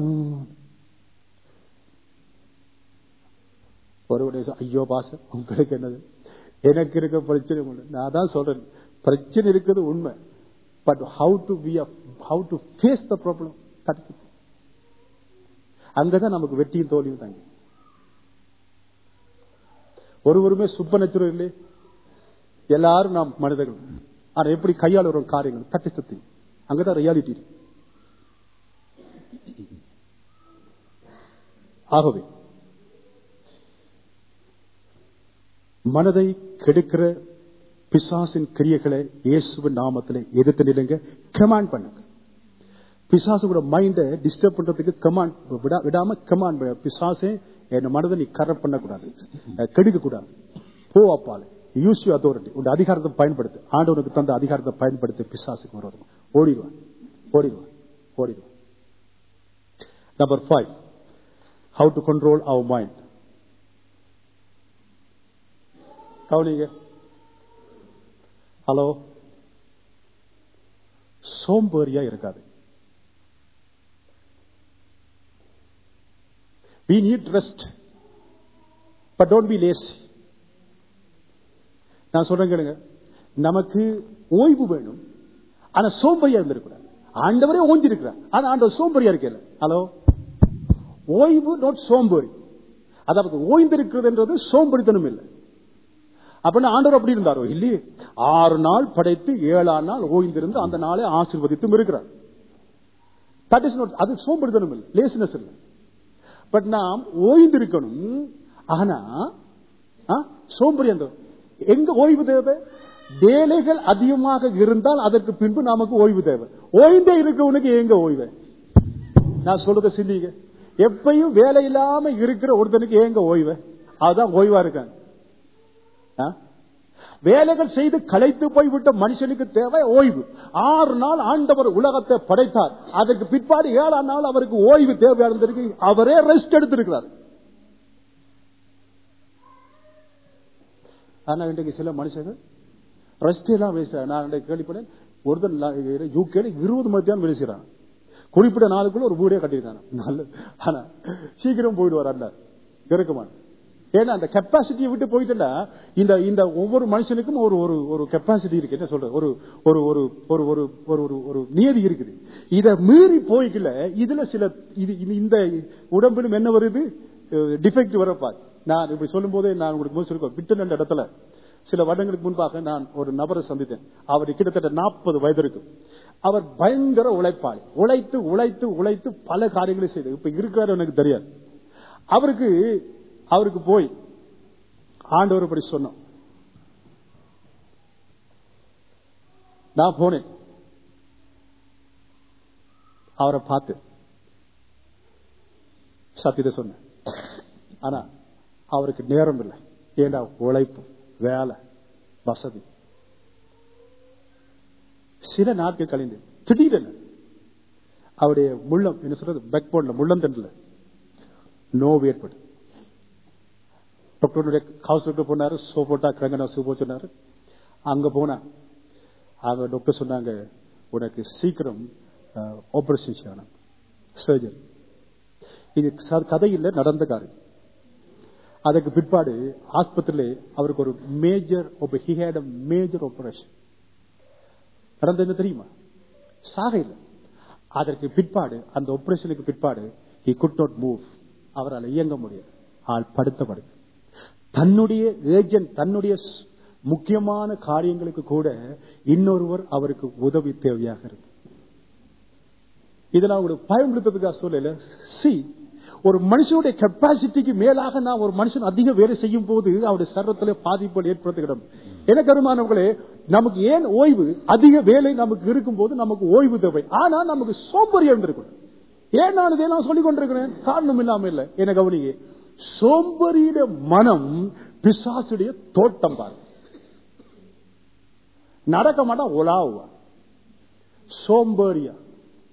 ஒருவருடைய சொ- ஐயோ பாச உங்களுக்கு என்னது எனக்கு இருக்க பிரச்சனை ஒண்ணு நான் தான் சொல்றேன் பிரச்சனை இருக்குது உண்மை but how to be how to face the problem அங்கதான் நமக்கு வெற்றியும் தோல்வியும் தாங்க ஒருவருமே சுப்பநச்சுரம் இல்லை எல்லாரும் நாம் மனிதர்கள் ஆனா எப்படி கையாளுறோம் காரியங்கள் தட்டி சத்தி அங்கதான் ரியாலிட்டி ஆகவே மனதை கெடுக்கிற பிசாசின் கிரியைகளை இயேசுவின் நாமத்திலே எதிர்த்து நிலுங்க கமாண்ட் பண்ணுங்க பிசாசு கூட மைண்ட டிஸ்டர்ப் பண்றதுக்கு கமாண்ட் விடாம கமாண்ட் பிசாசே என் மனதை நீ கரெக்ட் பண்ணக்கூடாது அஹ், கெடுக்க கூடாது போ அப்பால யூஸ் யூ அத்தாரிட்டி உன் அதிகாரத்தை பயன்படுத்து ஆண்டவனுக்கு தந்த அதிகாரத்தை பயன்படுத்தி பிசாசுக்கு விரோதம் ஓடிடுவான் ஓடிடுவான் ஓடிடுவான் number five how to control our mind கவனிங்க ஹலோ சோம்பேறியா இருக்காது we need rest but don't be lazy நான் சொல்றேன் கேளுங்க நமக்கு ஓய்வு வேணும் ஆனா சோம்பேறியா இருந்திருக்கூடாது ஆண்டவரே ஓஞ்சிருக்கிறார் ஆனா ஆண்டவர் சோம்பேறியா இருக்கல ஹலோ ஓய்வு நோட் சோம்பேறி அதாவது ஓய்ந்திருக்கிறதுன்றது சோம்பேறித்தனம் இல்லை அப்படின்னு ஆண்டவர் அப்படி இருந்தாரோ இல்லையே ஆறு நாள் படைத்து ஏழாம் நாள் ஓய்ந்திருந்து அந்த நாளை ஆசீர்வதித்தும் இருக்கிறார் தட் இஸ் நாட் அது சோம்பேறித்தனம் இல்லை லேசினஸ் இல்லை பட் நாம் ஓய்ந்திருக்கணும் ஆனா ஆ, சோம்பேறி அந்த எங்க ஓய்வு தேவை வேலைகள் அதிகமாக இருந்தால் அதற்கு பின்பு நமக்கு ஓய்வு தேவை ஓய்ந்தே இருக்கவனுக்கு எங்க ஓய்வு நான் சொல்றத சிந்திங்க எப்பயும் வேலை இல்லாம இருக்கிற ஒருத்தனுக்கு ஏங்க ஓய்வு அதுதான் ஓய்வா இருக்காங்க ஆ? வேலைகள் செய்து களைத்து போய்விட்ட மனுஷனுக்கு தேவை ஓய்வு ஆறு நாள் ஆண்டவர் உலகத்தை படைத்தார் அதற்கு பிற்பாடு ஏழாம் நாள் அவருக்கு ஓய்வு தேவையா இருந்திருக்கு அவரே ரெஸ்ட் எடுத்திருக்கிறார் ஆனா இன்றைக்கு சில மனுஷங்க ரெஸ்ட் எல்லாம் வேஸ்ட் நான் இன்றைக்கு கேள்விப்பட்டேன் ஒருத்தர் யூகேல இருபது மத்தியானம் வேலை செய்யறான் குறிப்பிட்ட நாளுக்குள்ள ஒரு வீடே கட்டியிருக்காங்க நல்லது ஆனா சீக்கிரம் போயிடுவார் அல்ல இருக்குமா ஏன்னா அந்த கெப்பாசிட்டியை விட்டு போயிட்டா இந்த இந்த ஒவ்வொரு மனுஷனுக்கும் ஒரு ஒரு ஒரு கெப்பாசிட்டி இருக்கு என்ன சொல்ற ஒரு ஒரு ஒரு ஒரு ஒரு ஒரு ஒரு ஒரு நியதி இருக்குது இத மீறி போய்க்கல இதுல சில இது இது- இந்த உடம்பிலும் என்ன வருது டிஃபெக்ட் வரப்பா நான் இப்படி சொல்லும் போதே நான் உங்களுக்கு முதல் சொல்லிக்கோ விட்டு என்ற இடத்துல சில வருடங்களுக்கு முன்பாக நான் ஒரு நபரை சந்தித்தேன் அவர் கிட்டத்தட்ட நாற்பது வயது இருக்கும் அவர் பயங்கர உழைப்பாளி உழைத்து உழைத்து உழைத்து பல காரியங்களை செய்து இப்ப இருக்கிறாரு எனக்கு தெரியாது அவருக்கு அவருக்கு போய் ஆண்டவர் படி சொன்னோம் நான் போனேன் அவரை பார்த்து சத்தியத்தை சொன்னேன் ஆனா அவருக்கு நேரம் இல்லை ஏண்டா உழைப்பு வேலை வசதி சில நாட்கள் கழிந்து திடீரென அவருடைய முள்ளம் என்ன சொல்றது பேக் போன்ல முள்ளம் தண்டில் நோவு ஏற்படும் டாக்டருடைய ஹவுஸ் டாக்டர் போனாரு சோ போட்டா கிரங்கனா சூப்போ சொன்னாரு அங்க போனா அங்க டாக்டர் சொன்னாங்க உனக்கு சீக்கிரம் ஆபரேஷன் செய்யணும் சர்ஜரி இது ச- கதையில் நடந்த காரியம் அதுக்கு பிற்பாடு ஆஸ்பத்திரியிலே அவருக்கு ஒரு major he had a major operation நடந்தது என்ன தெரியுமா சாக இல்லை அதற்கு பிற்பாடு அந்த ஆபரேஷனுக்கு பிற்பாடு he could not மூவ் அவரால் இயங்க முடியாது ஆள் படுத்த படுக்க தன்னுடைய ஏஜென்ட் தன்னுடைய ஸ்- முக்கியமான காரியங்களுக்கு கூட இன்னொருவர் அவருக்கு உதவி தேவையாக இருக்கு இதெல்லாம் உங்களுக்கு பயன்படுத்துறதுக்காக சொல்லல சி ஒரு மனுஷனுடைய கெப்பாசிட்டிக்கு மேலாக நான் ஒரு மனுஷன் அதிக வேலை செய்யும் போது அவருடைய சரத்துல பாதிப்புகள் ஏற்படுத்துகிறோம் எனக்கு அருமானவர்களே நமக்கு ஏன் ஓய்வு அதிக வேலை நமக்கு இருக்கும் போது நமக்கு ஓய்வு தேவை ஆனா நமக்கு சோம்பறி இருந்திருக்கணும் ஏன் நான் இதெல்லாம் சொல்லிக் கொண்டிருக்கிறேன் காரணம் இல்லாம இல்ல என கவனிங்க சோம்பரியுடைய மனம் பிசாசுடைய தோட்டம் பாரு நடக்க மாட்டான் உலாவுவா சோம்பேறியா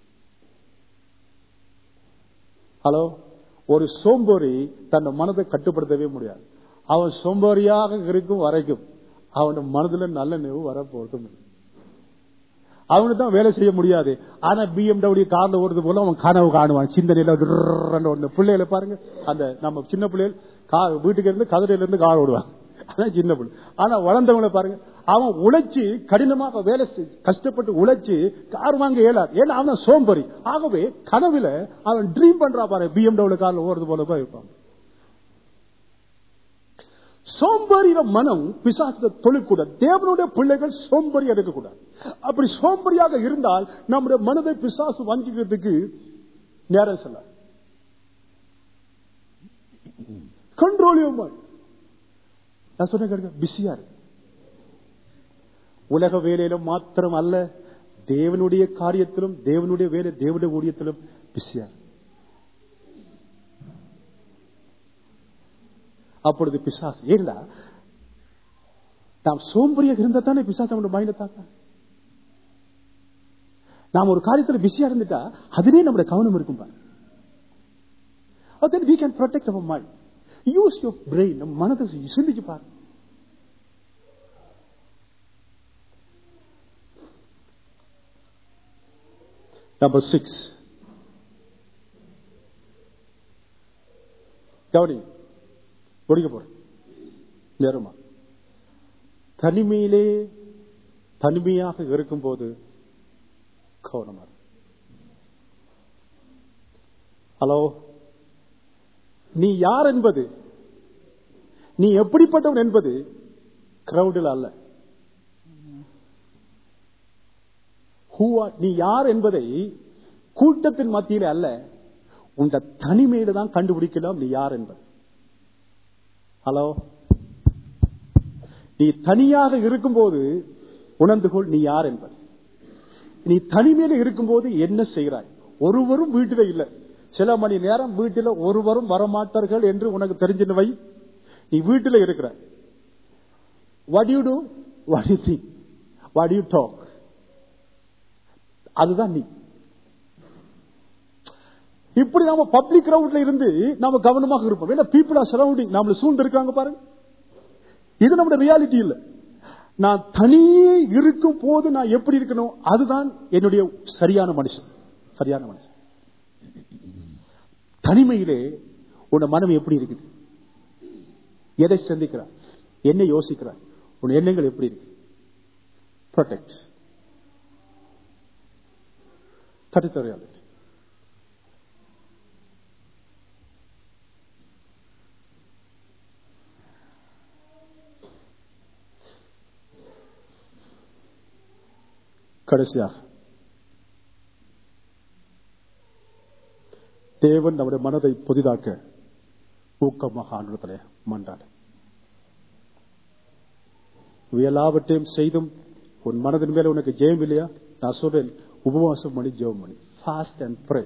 ஹலோ ஒரு சோம்பேறி தன் மனதை கட்டுப்படுத்தவே முடியாது அவன் சோம்பேறியாக இருக்கும் வரைக்கும் அவன் மனதுல நல்ல நினைவு வரப்போறதும் இல்லை. அவனுக்கு தான் வேலை செய்ய முடியாது ஆனா பிஎம்டபிள்யூ கார்ல ஓடுறது போல அவன் கனவு காணுவான் சிந்தனையில துர்ருன்னு ஓடுன பிள்ளைகளை பாருங்க அந்த நம்ம சின்ன பிள்ளைகள் கா- வீட்டுக்கு இருந்து கதிரையில இருந்து கார் ஓடுவான் அதான் சின்ன பிள்ளை ஆனா வளர்ந்தவங்களை பாருங்க அவன் உழைச்சு கடினமாக வேலை செய்- கஷ்டப்பட்டு உழைச்சு கார் வாங்க இயலாது ஏன்னா அவன் சோம்பரி ஆகவே கனவுல அவன் ட்ரீம் பண்றா பாரு பிஎம்டபிள்யூ கார்ல ஓடுறது போல போய் இருப்பான் சோம்பேறிய மனம் பிசாசு தொழிற்கூட தேவனுடைய பிள்ளைகள் சோம்பேறியா இருக்கக்கூடாது அப்படி சோம்பேறியாக இருந்தால் நம்முடைய மனதை பிசாசு வஞ்சிக்கிறதுக்கு நேரம் செல்ல கண்ட்ரோல் நான் சொன்ன கேளுங்க பிஸியா இருக்கு உலக வேலையில மாத்திரம் அல்ல தேவனுடைய காரியத்திலும் தேவனுடைய வேலை தேவனுடைய ஊழியத்திலும் பிஸியா இருக்கு. அப்பொழுது பிசாசு ஏன்னா நாம் சோம்பரியாக இருந்தா தானே பிசாசு நம்மளோட மைண்ட தாக்க நாம் ஒரு காரியத்துல பிஸியா இருந்துட்டா அதிலே நம்முடைய கவனம் இருக்கும் பாரு Oh, then we can protect our mind. Use your brain. நம்ம மனதை சிந்திச்சு பாரு நம்பர் சிக்ஸ் கவனி முடிக்க போறேன் நேரமா தனிமையிலே தனிமையாக இருக்கும்போது கவனமா இரு. ஹலோ நீ யார் என்பது நீ எப்படிப்பட்டவன் என்பது கிரௌடில் அல்ல Who are- நீ யார் என்பதை கூட்டத்தின் மத்தியில அல்ல உண்ட தனிமையில தான் கண்டுபிடிக்கலாம் நீ யார் என்பது ஹலோ நீ தனியாக இருக்கும்போது உணர்ந்து கொள் நீ யார் என்பது நீ தனிமையில இருக்கும்போது என்ன செய்கிறாய் ஒருவரும் வீட்டில இல்ல சில மணி நேரம் வீட்டில் ஒருவரும் வரமாட்டார்கள் என்று உனக்கு தெரிஞ்சுன்னு வை நீ வீட்டில் இருக்கிற what you do what you think what you talk அதுதான் நீ இப்படி நாம பப்ளிக் கிரவுட்ல இருந்து நாம கவனமாக இருப்போம் ஏன்னா பீப்புள் ஆர் சரௌண்டிங் நம்மள சூழ்ந்து இருக்காங்க பாருங்க இது நம்முடைய ரியாலிட்டி இல்ல நான் தனியே இருக்கும் போது நான் எப்படி இருக்கணும் அதுதான் என்னுடைய சரியான மனுஷன் சரியான மனுஷன் தனிமையிலே உன் மனம் எப்படி இருக்குது எதை சிந்திக்கிறார் என்ன யோசிக்கிறார் உன் எண்ணங்கள் எப்படி இருக்கு protect That is the reality. கடைசியாக தேவன் நம்முடைய மனதை புதிதாக்க ஊக்கமாக ஆண்டுதலே மன்றாடு எல்லாவற்றையும் செய்தும் உன் மனதின் மேல உனக்கு ஜெயம் இல்லையா நான் சொல்றேன் உபவாசம் பண்ணி ஜெபம் பண்ணி ஃபாஸ்ட் அண்ட் ப்ரே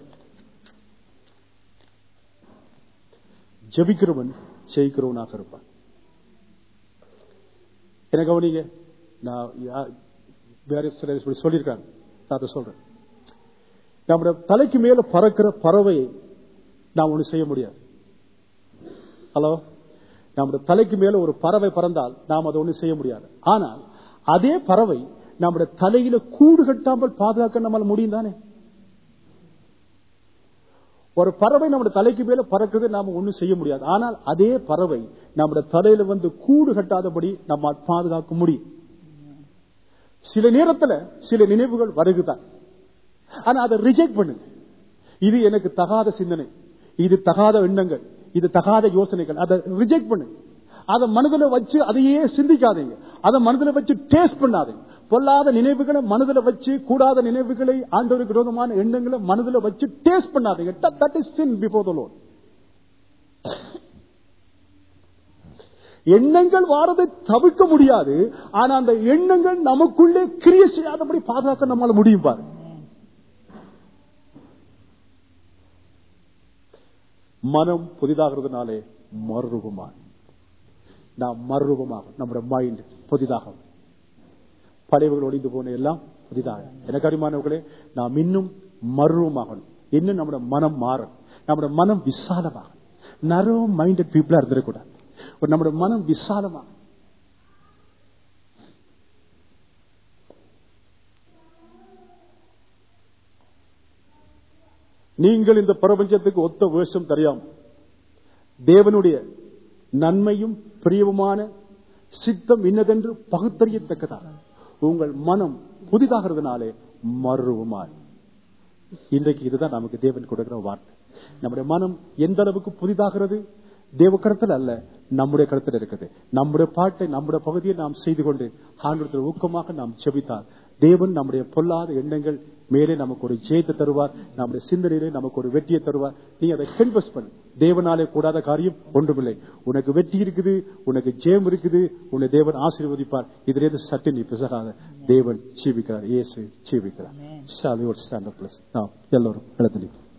ஜபிக்கிறவன் ஜெயிக்கிறவனாக இருப்பான் என்ன கவனிங்க நான் யா- வேற சிலர் இப்படி சொல்லியிருக்காங்க நான் அதை சொல்றேன் நம்முடைய தலைக்கு மேல பறக்கிற பறவையை நாம் ஒண்ணு செய்ய முடியாது ஹலோ நம்முடைய தலைக்கு மேல ஒரு பறவை பறந்தால் நாம் அதை ஒண்ணு செய்ய முடியாது ஆனால் அதே பறவை நம்முடைய தலையில கூடு கட்டாமல் பாதுகாக்க நம்மால் முடியும் தானே ஒரு பறவை நம்முடைய தலைக்கு மேல பறக்கிறது நாம ஒண்ணும் செய்ய முடியாது ஆனால் அதே பறவை நம்முடைய தலையில வந்து கூடு கட்டாதபடி நம்ம பாதுகாக்க முடியும் சில நேரத்துல சில நினைவுகள் வருகுதான் ஆனா அதை ரிஜெக்ட் பண்ணுங்க இது எனக்கு தகாத சிந்தனை இது தகாத எண்ணங்கள் இது தகாத யோசனைகள் அதை ரிஜெக்ட் பண்ணுங்க அதை மனதுல வச்சு அதையே சிந்திக்காதீங்க அதை மனதுல வச்சு டேஸ்ட் பண்ணாதீங்க பொல்லாத நினைவுகளை மனதுல வச்சு கூடாத நினைவுகளை ஆண்டவருக்கு விரோதமான எண்ணங்களை மனதுல வச்சு டேஸ்ட் பண்ணாதீங்க that is sin before the lord எண்ணங்கள் வாரதை தவிர்க்க முடியாது ஆனா அந்த எண்ணங்கள் நமக்குள்ளே கிரிய செய்யாதபடி பாதுகாக்க நம்மால முடியும் பாரு மனம் புதிதாகிறதுனாலே மறுரூபமாக நாம் மறுரூபமாக நம்முடைய மைண்ட் புதிதாக பழையவர்கள் ஒளிந்து போன எல்லாம் புதிதாக எனக்கு அறிமானவர்களே நாம் இன்னும் மறுரூபமாகணும் இன்னும் நம்முடைய மனம் மாறும் நம்முடைய மனம் விசாலமாக நரோ மைண்டட் பீப்புளா இருந்துடக்கூடாது ஒரு நம்முடைய மனம் விசாலமாக நீங்கள் இந்த பிரபஞ்சத்துக்கு ஒத்த வேஷம் தெரியாம தேவனுடைய நன்மையும் பிரியவுமான சித்தம் இன்னதென்று பகுத்தறியத்தக்கதாக உங்கள் மனம் புதிதாகிறதுனாலே மறுவுமாய் இன்றைக்கு இதுதான் நமக்கு தேவன் கொடுக்கிற வார்த்தை நம்முடைய மனம் எந்த அளவுக்கு புதிதாகிறது தேவ கருத்தில் அல்ல நம்முடைய கருத்தில் இருக்குது நம்முடைய பாட்டை நம்முடைய பகுதியை நாம் செய்து கொண்டு ஆண்டத்தில் ஊக்கமாக நாம் செபித்தால் தேவன் நம்முடைய பொல்லாத எண்ணங்கள் மேலே நமக்கு ஒரு ஜெயத்தை தருவார் நம்முடைய சிந்தனையிலே நமக்கு ஒரு வெற்றியை தருவார் நீ அதை கன்வெஸ்ட் பண்ணு தேவனாலே கூடாத காரியம் ஒன்றுமில்லை உனக்கு வெற்றி இருக்குது உனக்கு ஜெயம் இருக்குது உன்னை தேவன் ஆசீர்வதிப்பார் இதிலிருந்து சற்று நீ பிசகாத தேவன் ஜீவிக்கிறார் இயேசு ஜீவிக்கிறார் Shall we all stand up, please? நாம் எல்லோரும் எழுந்து நிற்போம்.